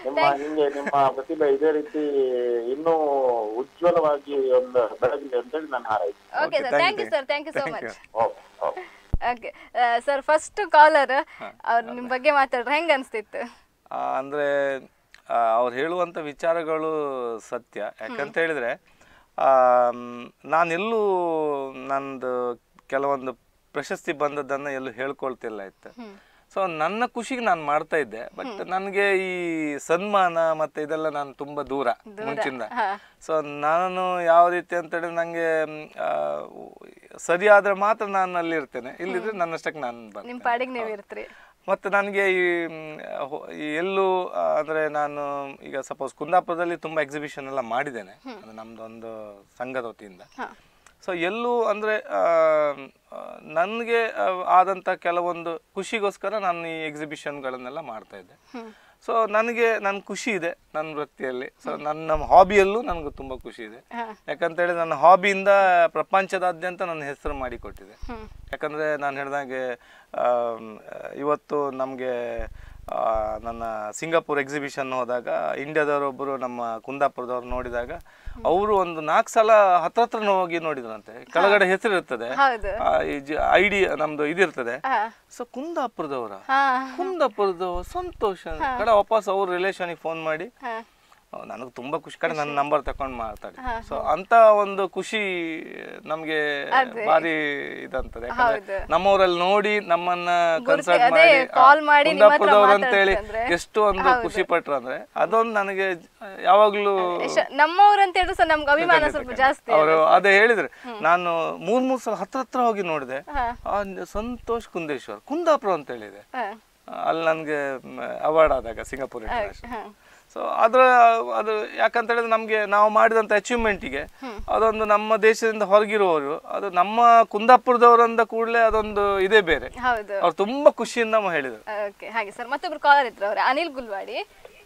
ನಿಮ್ಮ ಹಿಂಗೆ ನಿಮ್ಮ ಪ್ರತಿಭೆ ಇದೇ ರೀತಿ ಇನ್ನೂ ಉಜ್ವಲವಾಗಿ ಒಂದು ಬೆಳಗಲಿ ಅಂತೇಳಿ ನಾನು ಹಾರೈಸಿ okay sir thank thank you you. Sir thank you so Thank much you. Okay okay okay sir first caller ಅವ್ರು ನಿಮ್ಮ ಬಗ್ಗೆ ಮಾತಾಡ್ರೆ ಹೆಂಗ್ ಅನ್ಸ್ತಿತ್ತು ಆ, ಅಂದ್ರೆ ಆ, ಅವ್ರು ಹೇಳುವಂಥ ವಿಚಾರಗಳು ಸತ್ಯ ಯಾಕಂತ ಹೇಳಿದ್ರೆ ನಾನೆಲ್ಲೂ ನಂದು ಕೆಲವೊಂದು ಪ್ರಶಸ್ತಿ ಬಂದದ್ದನ್ನು ಎಲ್ಲೂ ಹೇಳ್ಕೊಳ್ತಿಲ್ಲ ಇತ್ತು ಸೊ ನನ್ನ ಖುಷಿಗೆ ನಾನು ಮಾಡ್ತಾ ಇದ್ದೆ ಬಟ್ ನನಗೆ ಈ ಸನ್ಮಾನ ಮತ್ತೆ ಇದೆಲ್ಲ ನಾನು ತುಂಬಾ ದೂರ ಮುಂಚಿಂದ ಸೊ ನಾನು ಯಾವ ರೀತಿ ಅಂತ ಹೇಳಿದ್ರೆ ನನಗೆ ಸರಿ ಆದ್ರೆ ಮಾತ್ರ ನಾನು ಅಲ್ಲಿ ಇರ್ತೇನೆ ಇಲ್ಲಿದ್ರೆ ನನ್ನಷ್ಟಕ್ಕೆ ನಾನು ನಿಮ್ ಬರ್ತೇನೆ ಪಾಡಿಗೆ ನೀವು ಇರ್ತೀರಿ ಮತ್ತು ನನಗೆ ಈ ಮ್, ಹೊ- ಈ ಎಲ್ಲೂ ಆ, ಅಂದ್ರೆ ನಾನು ಈಗ ಸಪೋಸ್ ಕುಂದಾಪುರದಲ್ಲಿ ತುಂಬಾ ಎಕ್ಸಿಬಿಷನ್ ಎಲ್ಲ ಮಾಡಿದ್ದೇನೆ ಅದು ನಮ್ದೊಂದು ಸಂಘದ ವತಿಯಿಂದ ಹಾ. ಸೊ ಎಲ್ಲೂ ಅಂದ್ರೆ ನನಗೆ ಆದಂತ ಕೆಲವೊಂದು ಖುಷಿಗೋಸ್ಕರ ನಾನು ಈ ಎಕ್ಸಿಬಿಷನ್ಗಳನ್ನೆಲ್ಲ ಮಾಡ್ತಾ ಇದ್ದೆ ಸೊ ನನಗೆ ನನ್ನ ಖುಷಿ ಇದೆ ನನ್ನ ವೃತ್ತಿಯಲ್ಲಿ ಸೊ ನನ್ನ ಹಾಬಿಯಲ್ಲೂ ನನಗೆ ತುಂಬಾ ಖುಷಿ ಇದೆ ಹಾ. ಯಾಕಂತ ಹೇಳಿ ನನ್ನ ಹಾಬಿಯಿಂದ ಪ್ರಪಂಚದಾದ್ಯಂತ ನನ್ನ ಹೆಸರು ಮಾಡಿಕೊಟ್ಟಿದೆ ಹ್ಮ್. ಯಾಕಂದ್ರೆ ನಾನು ಹೇಳ್ದಾಗೆ ಆಮ್, ಇವತ್ತು ನಮಗೆ ನನ್ನ ಸಿಂಗಾಪುರ್ ಎಕ್ಸಿಬಿಷನ್ ಹೋದಾಗ ಇಂಡಿಯಾದವರೊಬ್ಬರು ನಮ್ಮ ಕುಂದಾಪುರದವ್ರು ನೋಡಿದಾಗ ಅವರು ಒಂದು ನಾಲ್ಕು ಸಲ ಹತ್ತತ್ರ ಹೋಗಿ ನೋಡಿದ್ರಂತೆ ಕೆಳಗಡೆ ಹೆಸರು ಇರ್ತದೆ ಹೌದು ಐ ಡಿ ನಮ್ದು ಇದಿರ್ತದೆ ಹಾ. ಸೊ ಕುಂದಾಪುರದವರ ಹಾ ಕುಂದಾಪುರದವ ಸಂತೋಷ ಕಡೆ ವಾಪಸ್ ಅವ್ರ ರಿಲೇಷನ್ಗೆ ಫೋನ್ ಮಾಡಿ ಹಾ. ನನಗೆ ತುಂಬಾ ಖುಷಿ ಕಡೆ ನನ್ನ ನಂಬರ್ ತಗೊಂಡು ಮಾತಾಡಿ ಸೊ ಅಂತ ಒಂದು ಖುಷಿ ನಮ್ಗೆ ಭಾರಿ ಇದಂತದೆ ಯಾಕಂದ್ರೆ ಹೌದು. ನಮ್ಮೂರಲ್ಲಿ ನೋಡಿ ನಮ್ಮನ್ನ ಕನ್ಸಲ್ಟ್ ಅದೇ ಮಾಡಿ call ಮಾಡಿ ನಿಮ್ಮ ಹತ್ರ ಕುಂದಾಪುರದವ್ರು ಅಂತೇಳಿ ಮಾತಾಡ್ತಂದ್ರೆ. ಎಷ್ಟು ಒಂದು ಖುಷಿ ಪಟ್ರು ಅಂದ್ರೆ ಅದೊಂದು ನನಗೆ ಯಾವಾಗ್ಲೂ ಎಷ್ಟ- ನಮ್ಮವ್ರು ಅಂತ ಹೇಳಿದ್ರು ಸರ್ ನಮ್ಗೆ ಅಭಿಮಾನ ಸ್ವಲ್ಪ ಜಾಸ್ತಿ ಅವರು ಅದೇ ಹೇಳಿದ್ರು ನಾನು ಮೂರ್ ಮೂರ್ ಸಲ ಹತ್ರ ಹತ್ರ ಹೋಗಿ ನೋಡಿದೆ ಹಾ. ಆ ಸಂತೋಷ್ ಕುಂದೇಶ್ವರ್ ಕುಂದಾಪುರ ಅಂತ ಹೇಳಿದೆ ಹಾ. ಅಲ್ಲಿ ನನಗೆ ಅವಾರ್ಡ್ ಆದಾಗ ಸಿಂಗಾಪುರ್ ಇಂಟರ್ನ್ಯಾಷನಲ್ ಹಾ. ಸೊ ಅದ್ರ ಅದು ಯಾಕಂತ ಹೇಳಿದ್ರೆ ನಮಗೆ ನಾವು ಮಾಡಿದಂಥ ಅಚೀವ್ಮೆಂಟಿಗೆ ಅದೊಂದು ನಮ್ಮ ದೇಶದಿಂದ ಹೊರಗಿರುವವರು ಅದು ನಮ್ಮ ಕುಂದಾಪುರದವರಂದ ಕೂಡಲೇ ಅದೊಂದು ಇದೇ ಬೇರೆ ಹೌದು ಅವ್ರು ತುಂಬಾ ಖುಷಿಯಿಂದ ಮ- ಹೇಳಿದ್ರು ಓಕೆ ಹಾಗೆ ಸರ್ ಮತ್ತೊಬ್ರು ಕಾಲರ್ ಇದ್ರು ಅವ್ರೆ ಅನಿಲ್ ಗುಲ್ವಾಡಿ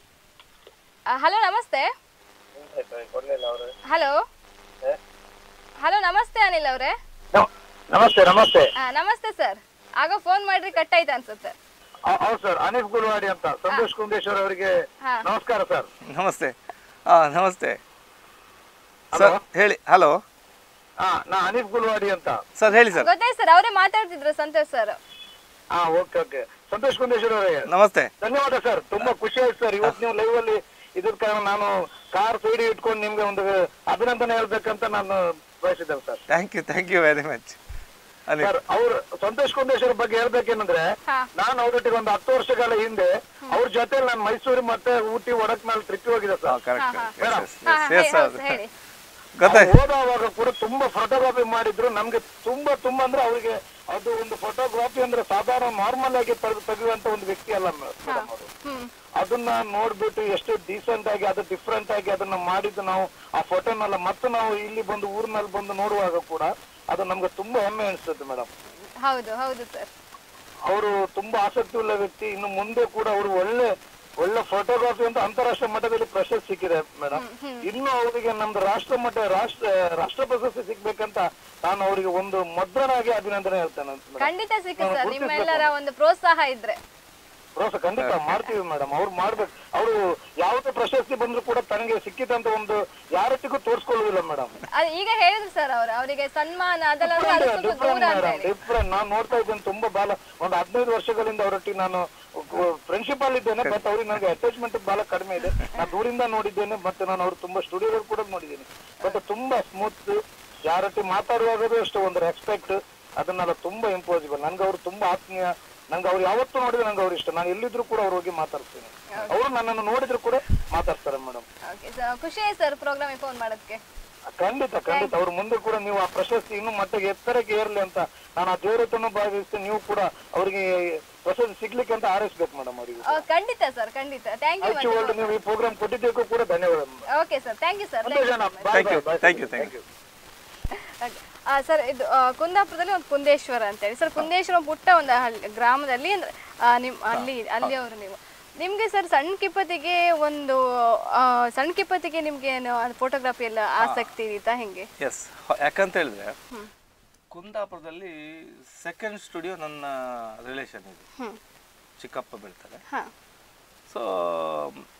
ಹಲೋ ನಮಸ್ತೆ ಹಲೋ ಹಲೋ ನಮಸ್ತೆ ಅನಿಲ್ ಅವರೇ ನಮಸ್ತೆ ನಮಸ್ತೆ ನಮಸ್ತೆ ಸರ್ ಆಗ ಫೋನ್ ಮಾಡ್ರಿ ಕಟ್ ಆಯ್ತು ಅನ್ಸುತ್ತೆ ಹೌದು ಸರ್ ಅನೀಫ್ ಗುಲ್ವಾಡಿ ಅಂತ ಸಂತೋಷ್ ಕುಂದೇಶ್ವರ್ ಅವರಿಗೆ ಹಾ. ನಮಸ್ಕಾರ ಸರ್ ನಮಸ್ತೆ ಹಾ ನಮಸ್ತೆ ಸರ್ ಹೇಳಿ ಹಲೋ ಹಾ ನಾ ಅನೀಫ್ ಗುಲ್ವಾಡಿ ಅಂತ ಸರ್ ಹೇಳಿ ಸರ್ ಗೊತ್ತಾಯ್ತು ಸರ್ ಅವರೇ ಮಾತಾಡ್ತಿದ್ರು ಸಂತೋಷ್ ಸರ್ ಹಾ ಓಕೆ ಓಕೆ ಸಂತೋಷ್ ಕುಂದೇಶ್ವರ್ ಅವರಿಗೆ ನಮಸ್ತೆ ಧನ್ಯವಾದ ಸರ್ ತುಂಬಾ ಖುಷಿ ಆಯ್ತು ಸರ್ ಇವತ್ತು ನೀವು ಲೈವ್ ಅಲ್ಲಿ ಇದ್ರ ಕಾರಣ ನಾನು ಕಾರ್ ಸೈಡ್ ಇಟ್ಕೊಂಡು ನಿಮ್ಗೆ ಒಂದು ಅಭಿನಂದನೆ ಹೇಳ್ಬೇಕಂತ ನಾನು ಬಯಸಿದ್ದೇನೆ sir thank you thank you very much ಅಲ್ಲಿ ಸರ್ ಅವ್ರ ಸಂತೋಷ್ ಕುಂದೇಶ್ವರ ಬಗ್ಗೆ ಹೇಳ್ಬೇಕೇನಂದ್ರೆ ಹಾ. ನಾನು ಅವ್ರೊಟ್ಟಿಗೆ ಒಂದು ಹತ್ತು ವರ್ಷಗಳ ಹಿಂದೆ ಅವ್ರ ಜೊತೆ ನಾನು ಮೈಸೂರು ಮತ್ತೆ ಊಟಿ ಒಡಕ್ನಲ್ಲಿ ಟ್ರಿಪ್ ಹೋಗಿದೆ ಸರ್ ಕರೆಕ್ಟ್ ಮೇಡಮ್. ಹಾ, ಹಾ, ಎಸ್ ಹೌದು, ಸರ್ ಹೇಳಿ ಗೊತ್ತಾಯ್ತು ಅವ್ರು ಹೋದಾಗ ಕೂಡ ತುಂಬಾ ಫೋಟೋಗ್ರಫಿ ಮಾಡಿದ್ರು ನಮ್ಗೆ ತುಂಬಾ ತುಂಬಾ ಅಂದ್ರೆ ಅವರಿಗೆ ಅದು ಒಂದು ಫೋಟೋಗ್ರಫಿ ಅಂದ್ರೆ ಸಾಧಾರಣ ನಾರ್ಮಲ್ ಆಗಿ ತೆಗೆದು ತೆಗೆಯುವಂತ ಒಂದು ವ್ಯಕ್ತಿ ಅಲ್ಲ ಮೇಡಮ್ ಅವರು ಹ್ಮ್ ಅದನ್ನ ನೋಡ್ಬಿಟ್ಟು ಎಷ್ಟು ಡೀಸೆಂಟ್ ಆಗಿ ಅದು ಡಿಫ್ರೆಂಟ್ ಆಗಿ ಅದನ್ನ ಮಾಡಿದ್ದು ನಾವು ಆ ಫೋಟೋನೆಲ್ಲ ಮತ್ತೆ ನಾವು ಇಲ್ಲಿ ಬಂದು ಊರಿನಲ್ಲಿ ಬಂದು ನೋಡುವಾಗ ಕೂಡ ಅದು ನಮ್ಗೆ ತುಂಬಾ ಹೆಮ್ಮೆ ಅನಿಸ್ತದೆ ಮೇಡಮ್ ಹೌದು ಹೌದು ಸರ್ ಅವರು ತುಂಬಾ ಆಸಕ್ತಿ ಉಳ್ಳ ವ್ಯಕ್ತಿ ಇನ್ನು ಮುಂದೆ ಕೂಡ ಅವರು ಒಳ್ಳೆ ಒಳ್ಳೆ ಫೋಟೋಗ್ರಫಿ ಅಂತ ಅಂತಾರಾಷ್ಟ್ರೀಯ ಮಟ್ಟದಲ್ಲಿ ಪ್ರಶಸ್ತಿ ಸಿಕ್ಕಿದೆ ಮೇಡಮ್ ಇನ್ನು ಅವರಿಗೆ ನಮ್ದು ರಾಷ್ಟ್ರ ಮಟ್ಟ ರಾಷ್ಟ್ರ ರಾಷ್ಟ್ರ ಪ್ರಶಸ್ತಿ ಸಿಗ್ಬೇಕಂತ ನಾನು ಅವರಿಗೆ ಒಂದು ಮೊದಲನಾಗಿ ಅಭಿನಂದನೆ ಹೇಳ್ತೇನೆ ಅಂತ ಮೇಡಮ್ ಖಂಡಿತ ಸಿಕ್ಕ ಸರ್ ನಿಮ್ಮೆಲ್ಲರ ಒಂದು ಪ್ರೋತ್ಸಾಹ ಇದ್ರೆ ಪ್ರೋತ್ಸಾಹ ಖಂಡಿತ ಮಾಡ್ತೀವಿ ಮೇಡಮ್ ಅವ್ರು ಮಾಡ್ಬೇಕು ಅವರು ಯಾವುದೇ ಪ್ರಶಸ್ತಿ ಬಂದ್ರು ಕೂಡ ತನಗೆ ಸಿಕ್ಕಿದಂತ ಒಂದು ಯಾರೊಟ್ಟಿಗೂ ತೋರಿಸ್ಕೊಳ್ಳುವುದಿಲ್ಲ ಮೇಡಮ್ ಅದ್ ಈಗ ಹೇಳಿದ್ರು ಸರ್ ಅವ್ರು ಅವರಿಗೆ ಸನ್ಮಾನ ಅದೆಲ್ಲ ಅಂದ್ರೆ ಅದು ಸ್ವಲ್ಪ ಡಿಫ್ರೆಂಟ್ ದೂರ ಅಂತ ಮೇಡಮ್ ಹೇಳಿ ಡಿಫ್ರೆಂಟ್ ನಾನು ನೋಡ್ತಾ ಇದ್ದೇನೆ ತುಂಬಾ ಬಾಲ ಒಂದು ಹದಿನೈದು ವರ್ಷಗಳಿಂದ ಅವರೊಟ್ಟಿಗೆ ನಾನು ಫ್ರೆಂಡ್ಶಿಪ್ ಅಲ್ಲಿ ಇದ್ದೇನೆ ಬಟ್ ಅವ್ರಿಗೆ ನನಗೆ ಅಟ್ಯಾಚ್ಮೆಂಟ್ ಬಹಳ ಕಡಿಮೆ ಇದೆ ನಾನು ದೂರಿಂದ ನೋಡಿದ್ದೇನೆ ಮತ್ತೆ ನಾನು ಅವ್ರು ತುಂಬಾ ಸ್ಟುಡಿಯೋದಲ್ಲಿ ಕೂಡ ನೋಡಿದ್ದೇನೆ ಬಟ್ ತುಂಬಾ ಸ್ಮೂತ್ ಯಾರೊಟ್ಟಿಗೆ ಮಾತಾಡುವಾಗಲೂ ಅಷ್ಟು ಒಂದು ರೆಸ್ಪೆಕ್ಟ್ ಅದನ್ನೆಲ್ಲ ತುಂಬಾ ಇಂಪಾಸಿಬಲ್ ನನ್ಗೆ ಅವ್ರು ತುಂಬಾ ಆತ್ಮೀಯ ನಂಗೆ ಅವ್ರು ಯಾವತ್ತೂ ನೋಡಿದ್ರೆ ನಂಗೆ ಅವ್ರು ಇಷ್ಟ ನಾನು ಎಲ್ಲಿದ್ರು ಕೂಡ ಅವ್ರು ಹೋಗಿ ಮಾತಾಡ್ತೀನಿ ಅವರು ನನ್ನನ್ನು ನೋಡಿದ್ರು ಕೂಡ ಮಾತಾಡ್ತಾರೆ ಮೇಡಮ್ ಓಕೆ ಸರ್ ಖುಷಿ ಆಯ್ತು ಸರ್ ಪ್ರೋಗ್ರಾಮಿಗೆ ಫೋನ್ ಮಾಡೋದಕ್ಕೆ ಖಂಡಿತ ಖಂಡಿತ ಅವ್ರ ಮುಂದೆ ಕೂಡ ನೀವು ಆ ಪ್ರಶಸ್ತಿ ಇನ್ನು ಮಟ್ಟಿಗೆ ಎತ್ತರಕ್ಕೆ ಏರ್ಲಿ ಅಂತ ನಾನು ಆ ದೇವರತನ ಭಾವಿಸಿ ನೀವು ಕೂಡ ಅವರಿಗೆ ಪ್ರಶಸ್ತಿ ಸಿಗ್ಲಿಕ್ಕೆ ಅಂತ ಹಾರೈಸ್ಬೇಕು ಮೇಡಮ್ ಅವರಿಗೆ ಆ, ಖಂಡಿತ ಸರ್ ಖಂಡಿತ ಥ್ಯಾಂಕ್ ಯು ಐಚಿ ವರ್ಲ್ಡ್ ನೀವು ಈ ಪ್ರೋಗ್ರಾಮ್ ಕೊಟ್ಟಿದ್ದಕ್ಕೂ ಕೂಡ ಧನ್ಯವಾದ okay sir thank you sir ಸಂತೋಷ thank you thank you thank you sir ಇದು ಆ, ಕುಂದಾಪುರದಲ್ಲಿ ಒಂದು ಕುಂದೇಶ್ವರ ಅಂತೇಳಿ ಸರ್ ಕುಂದೇಶ್ವರ ಪುಟ್ಟ ಒಂದು ಹಳ್ಳಿ ಗ್ರಾಮದಲ್ಲಿ ಅಂದ್ರೆ ಆ, ನಿಮ್ ಅಲ್ಲಿ ಅಲ್ಲಿ ಅವರು ನೀವು ನಿಮ್ಗೆ ಸರ್ ಸಣ್ಣ ಕಿಪ್ಪತ್ತಿಗೆ ಒಂದು ಆ, ಸಣ್ಣ ಕಿಪ್ಪತ್ತಿಗೆ ನಿಮ್ಗೆ ಏನು ಫೋಟೋಗ್ರಫಿ ಎಲ್ಲ ಆಸಕ್ತಿ ಇತ್ತಾ ಹೆಂಗೆ ಎಸ್ ಯಾಕಂತ ಹೇಳಿದ್ರೆ ಕುಂದಾಪುರದಲ್ಲಿ ಸೆಕೆಂಡ್ ಸ್ಟುಡಿಯೋ ನನ್ನ ರಿಲೇಷನ್ ಇದೆ ಹ್ಮ್ ಚಿಕ್ಕಪ್ಪ ಬೀಳ್ತಾರೆ ಹಾ ಸೊ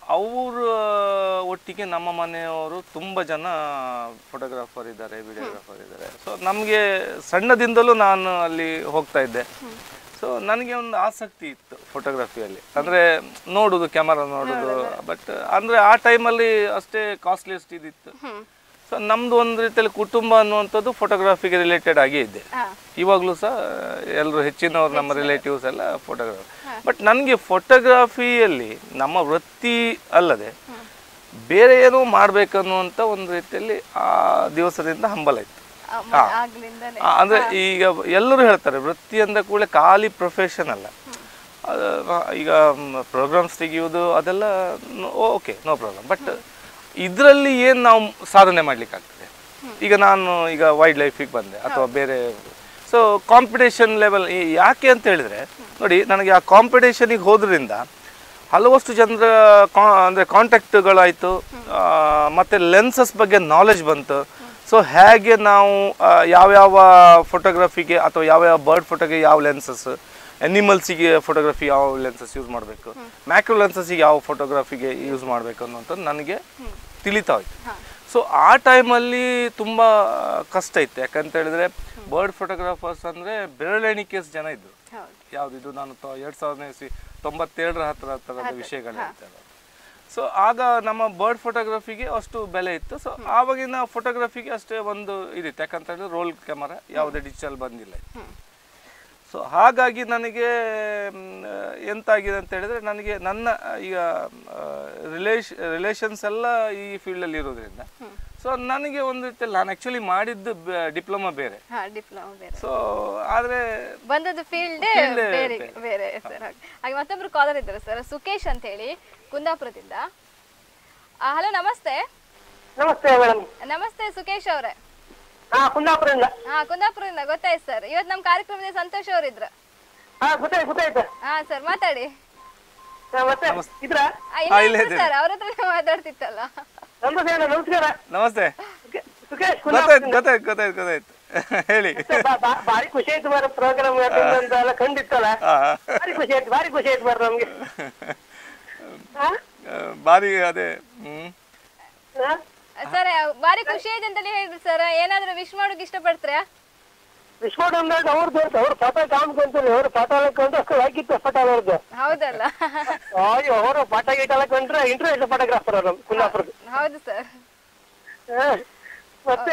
ಅವ್ರ ಒಟ್ಟಿಗೆ ನಮ್ಮ ಮನೆಯವರು ತುಂಬ ಜನ ಫೋಟೋಗ್ರಾಫರ್ ಇದ್ದಾರೆ ವಿಡಿಯೋಗ್ರಾಫರ್ ಇದ್ದಾರೆ ಸೊ ನಮಗೆ ಸಣ್ಣದಿಂದಲೂ ನಾನು ಅಲ್ಲಿ ಹೋಗ್ತಾ ಇದ್ದೆ ಸೊ ನನಗೆ ಒಂದು ಆಸಕ್ತಿ ಇತ್ತು ಫೋಟೋಗ್ರಫಿಯಲ್ಲಿ ಅಂದರೆ ನೋಡೋದು ಕ್ಯಾಮರಾ ನೋಡೋದು ಬಟ್ ಅಂದರೆ ಆ ಟೈಮಲ್ಲಿ ಅಷ್ಟೇ ಕಾಸ್ಟ್ಲಿಯಸ್ಟ್ ಇದಿತ್ತು ಹ್ಮ್ ಸೊ ನಮ್ದು ಒಂದು ರೀತಿಯಲ್ಲಿ ಕುಟುಂಬ ಅನ್ನುವಂಥದ್ದು ಫೋಟೋಗ್ರಫಿಗೆ ರಿಲೇಟೆಡ್ ಆಗೇ ಇದೆ ಹಾ ಇವಾಗಲೂ ಸಹ ಎಲ್ಲರೂ ಹೆಚ್ಚಿನವ್ರು ನಮ್ಮ ರಿಲೇಟಿವ್ಸ್ ಎಲ್ಲ ಫೋಟೋಗ್ರಾಫಿ ಬಟ್ ನನಗೆ ಫೋಟೋಗ್ರಫಿಯಲ್ಲಿ ನಮ್ಮ ವೃತ್ತಿ ಅಲ್ಲದೆ ಬೇರೆ ಏನೋ ಮಾಡ್ಬೇಕನ್ನುವಂಥ ಒಂದು ರೀತಿಯಲ್ಲಿ ಆ ದಿವಸದಿಂದ ಹಂಬಲ ಇತ್ತು ಆ, ಮ- ಆಗ್ಲಿಂದಾನೆ ಆ, ಅಂದ್ರೆ ಈಗ ಎಲ್ಲರೂ ಹೇಳ್ತಾರೆ ವೃತ್ತಿ ಅಂದ ಕೂಡಲೇ ಖಾಲಿ ಪ್ರೊಫೆಷನ್ ಅಲ್ಲ ಅದು, ಆ, ಈಗ ಪ್ರೋಗ್ರಾಮ್ಸ್ ತೆಗೆಯುವುದು ಅದೆಲ್ಲ ಓಕೆ ನೋ ಪ್ರಾಬ್ಲಮ್ ಬಟ್ ಇದರಲ್ಲಿ ಏನು ನಾವು ಸಾಧನೆ ಮಾಡ್ಲಿಕ್ಕಾಗ್ತದೆ ಈಗ ನಾನು ಈಗ ವೈಲ್ಡ್ ಲೈಫಿಗೆ ಬಂದೆ ಅಥವಾ ಬೇರೆ ಸೊ ಕಾಂಪಿಟೇಷನ್ ಲೆವೆಲ್ ಯಾಕೆ ಅಂತ ಹೇಳಿದ್ರೆ ನೋಡಿ ನನಗೆ ಆ ಕಾಂಪಿಟೇಷನಿಗೆ ಹೋದ್ರಿಂದ ಹಲವಷ್ಟು ಜನರ ಕಾ ಅಂದರೆ ಕಾಂಟ್ಯಾಕ್ಟ್ಗಳಾಯಿತು ಮತ್ತು ಲೆನ್ಸಸ್ ಬಗ್ಗೆ ನಾಲೆಜ್ ಬಂತು ಸೊ ಹೇಗೆ ನಾವು ಆ, ಯಾವ್ಯಾವ ಫೋಟೋಗ್ರಫಿಗೆ ಅಥವಾ ಯಾವ್ಯಾವ ಬರ್ಡ್ ಫೋಟೋಗೆ ಯಾವ ಲೆನ್ಸಸ್ ಅನಿಮಲ್ಸಿಗೆ ಫೋಟೋಗ್ರಫಿ ಯಾವ ಲೆನ್ಸಸ್ ಯೂಸ್ ಮಾಡಬೇಕು ಮ್ಯಾಕ್ರೋ ಲೆನ್ಸಸ್ಸಿಗೆ ಯಾವ ಫೋಟೋಗ್ರಫಿಗೆ ಯೂಸ್ ಮಾಡಬೇಕು ಅನ್ನೋಂಥದ್ದು ನನಗೆ ತಿಳಿತಾ ಹೋಯ್ತು ಸೊ ಆ ಟೈಮಲ್ಲಿ ತುಂಬ ಕಷ್ಟ ಇತ್ತು ಯಾಕಂತ ಹೇಳಿದ್ರೆ ಬರ್ಡ್ ಫೋಟೋಗ್ರಾಫರ್ಸ್ ಅಂದರೆ ಬೆರಳೆಣಿಕೆ ಜನ ಇದ್ದರು ಹೌದು ಯಾವುದಿದು ನಾನು ತೊ- ಎರಡ್ ಸಾವಿರನೇ ಇಸ್ವಿ ತೊಂಬತ್ತೇಳರ ಹತ್ತಿರ ಹತ್ತಿರದ ವಿಷಯಗಳು ಹೇಳ್ತಾರೆ ಸೊ ಆಗ ನಮ್ಮ ಬರ್ಡ್ ಫೋಟೋಗ್ರಫಿಗೆ ಅಷ್ಟು ಬೆಲೆ ಇತ್ತು ಸೊ ಆವಾಗಿನ ಫೋಟೋಗ್ರಫಿಗೆ ಅಷ್ಟೇ ಒಂದು ಇದಿತ್ತು ಯಾಕಂತ ಹೇಳಿದ್ರೆ ರೋಲ್ ಕ್ಯಾಮರಾ ಯಾವುದೇ ಡಿಜಿಟಲ್ ಬಂದಿಲ್ಲ ಸೊ ಹಾಗಾಗಿ ನನಗೆ ಮ್, ಎಂತಾಗಿದೆ ಅಂತ ಹೇಳಿದ್ರೆ ನನಗೆ ನನ್ನ ಈಗ ರಿಲೇಶ್ ರಿಲೇಷನ್ಸ್ ಎಲ್ಲ ಈ ಫೀಲ್ಡಲ್ಲಿ ಇರೋದ್ರಿಂದ ಸೊ ನನಗೆ ಒಂದು ರೀತಿಯಲ್ಲಿ ನಾನು ಆ್ಯಕ್ಚುಲಿ ಮಾಡಿದ್ದು ಡಿಪ್ಲೊಮಾ ಬೇರೆ ಹಾ ಡಿಪ್ಲೊಮಾ ಬೇರೆ ಸೊ ಆದರೆ ಬಂದದ್ದು ಫೀಲ್ಡ್ Field ಬೇರೆ ಬೇರೆ ಸರ್ ಹಾಗೆ ಮತ್ತೊಬ್ರು ಕಾಲರ್ ಇದ್ದಾರೆ ಸರ್ ಸುಕೇಶ್ ಅಂತ ಹೇಳಿ ಕುಂದಾಪುರದಿಂದ ಹಲೋ ನಮಸ್ತೆ ನಮಸ್ತೆ ಮೇಡಮ್ ನಮಸ್ತೆ ಸುಕೇಶ್ ಅವರೇ ಹಾ ಕುಂದಾಪುರದಿಂದ ಹಾ ಕುಂದಾಪುರದಿಂದ ಗೊತ್ತಾಯ್ತು ಸರ್ ಇವತ್ತು ನಮ್ಮ ಕಾರ್ಯಕ್ರಮದಲ್ಲಿ ಸಂತೋಷ್ ಅವರಿದ್ರು ಹಾ ಗೊತ್ತಾಯ್ತು ಗೊತ್ತಾಯ್ತು ಹಾ ಸರ್ ಮಾತಾಡಿ ಹಾ, ಮತ್ತೆ ಇದ್ರ ಆ, ಇಲ್ಲೇ ಇದ್ರು ಸರ್ ಅವ್ರ ಹತ್ರನೇ ಮಾತಾಡ್ತಿತ್ತಲ್ಲ ನಮಸ್ತೆ ಮೇಡಮ್ ನಮಸ್ಕಾರ ನಮಸ್ತೆ ಸುಖ- ಸುಖೇಶ್ ಗೊತ್ತಾಯ್ತು ಕುಂದಾಪುರದಿಂದ. ಗೊತ್ತಾಯ್ತು ಗೊತ್ತಾಯ್ತು ಗೊತ್ತಾಯ್ತು ಹೇಳಿ ಮತ್ತೆ ಬಾ- ಬಾ- ಭಾರಿ ಖುಷಿ ಆಯ್ತು ಬಾರ ಪ್ರೋಗ್ರಾಮ್ ಅಂತ ಎಲ್ಲ ಕಂಡಿತ್ತಲ್ಲ ಆ, ಭಾರಿ ಖುಷಿ ಆಯ್ತು ಭಾರಿ ಖುಷಿ ಆಯ್ತು ಬಾರ ನಮ್ಗೆ ಹಾ? ಆ, ಬಾರಿ ಅದೇ ಹ್ಮ್ ಹಾ? ಸರ್ ಬಾರಿ ಖುಷಿ ಆಯ್ತು ಅಂತಲೇ ಹೇಳಿದ್ರು ಸರ್ ಏನಾದ್ರು ವಿಶ್ ಮಾಡೋಕೆ ಇಷ್ಟಪಡ್ತೀರಾ ವಿಶ್ವಡ್ ಅಂದಾಗ ಅವ್ರದ್ದು ಅವ್ರ ಫೋಟೋ ಕಾಮ್ಕೊಂತಾರೆ ಅವ್ರ ಫೋಟೋ ಎಲ್ಲ ಕೊಂಡು ಅಷ್ಟು ಆಗಿತ್ತು ಫೋಟೋ ಅವ್ರದ್ದು ಹೌದಲ್ಲ ಅಯ್ಯೋ ಅವರು ಫೋಟೋ ಗೀಟ ಎಲ್ಲ ಕೊಂಡ್ರೆ ಇಂಟರ್ವ್ಯೂ ಫೋಟೋಗ್ರಾಫರ್ ಅವ್ರು ಕುಂದಾಪುರದ ಹೌದು ಸರ್ ಹಾ. ಮತ್ತೆ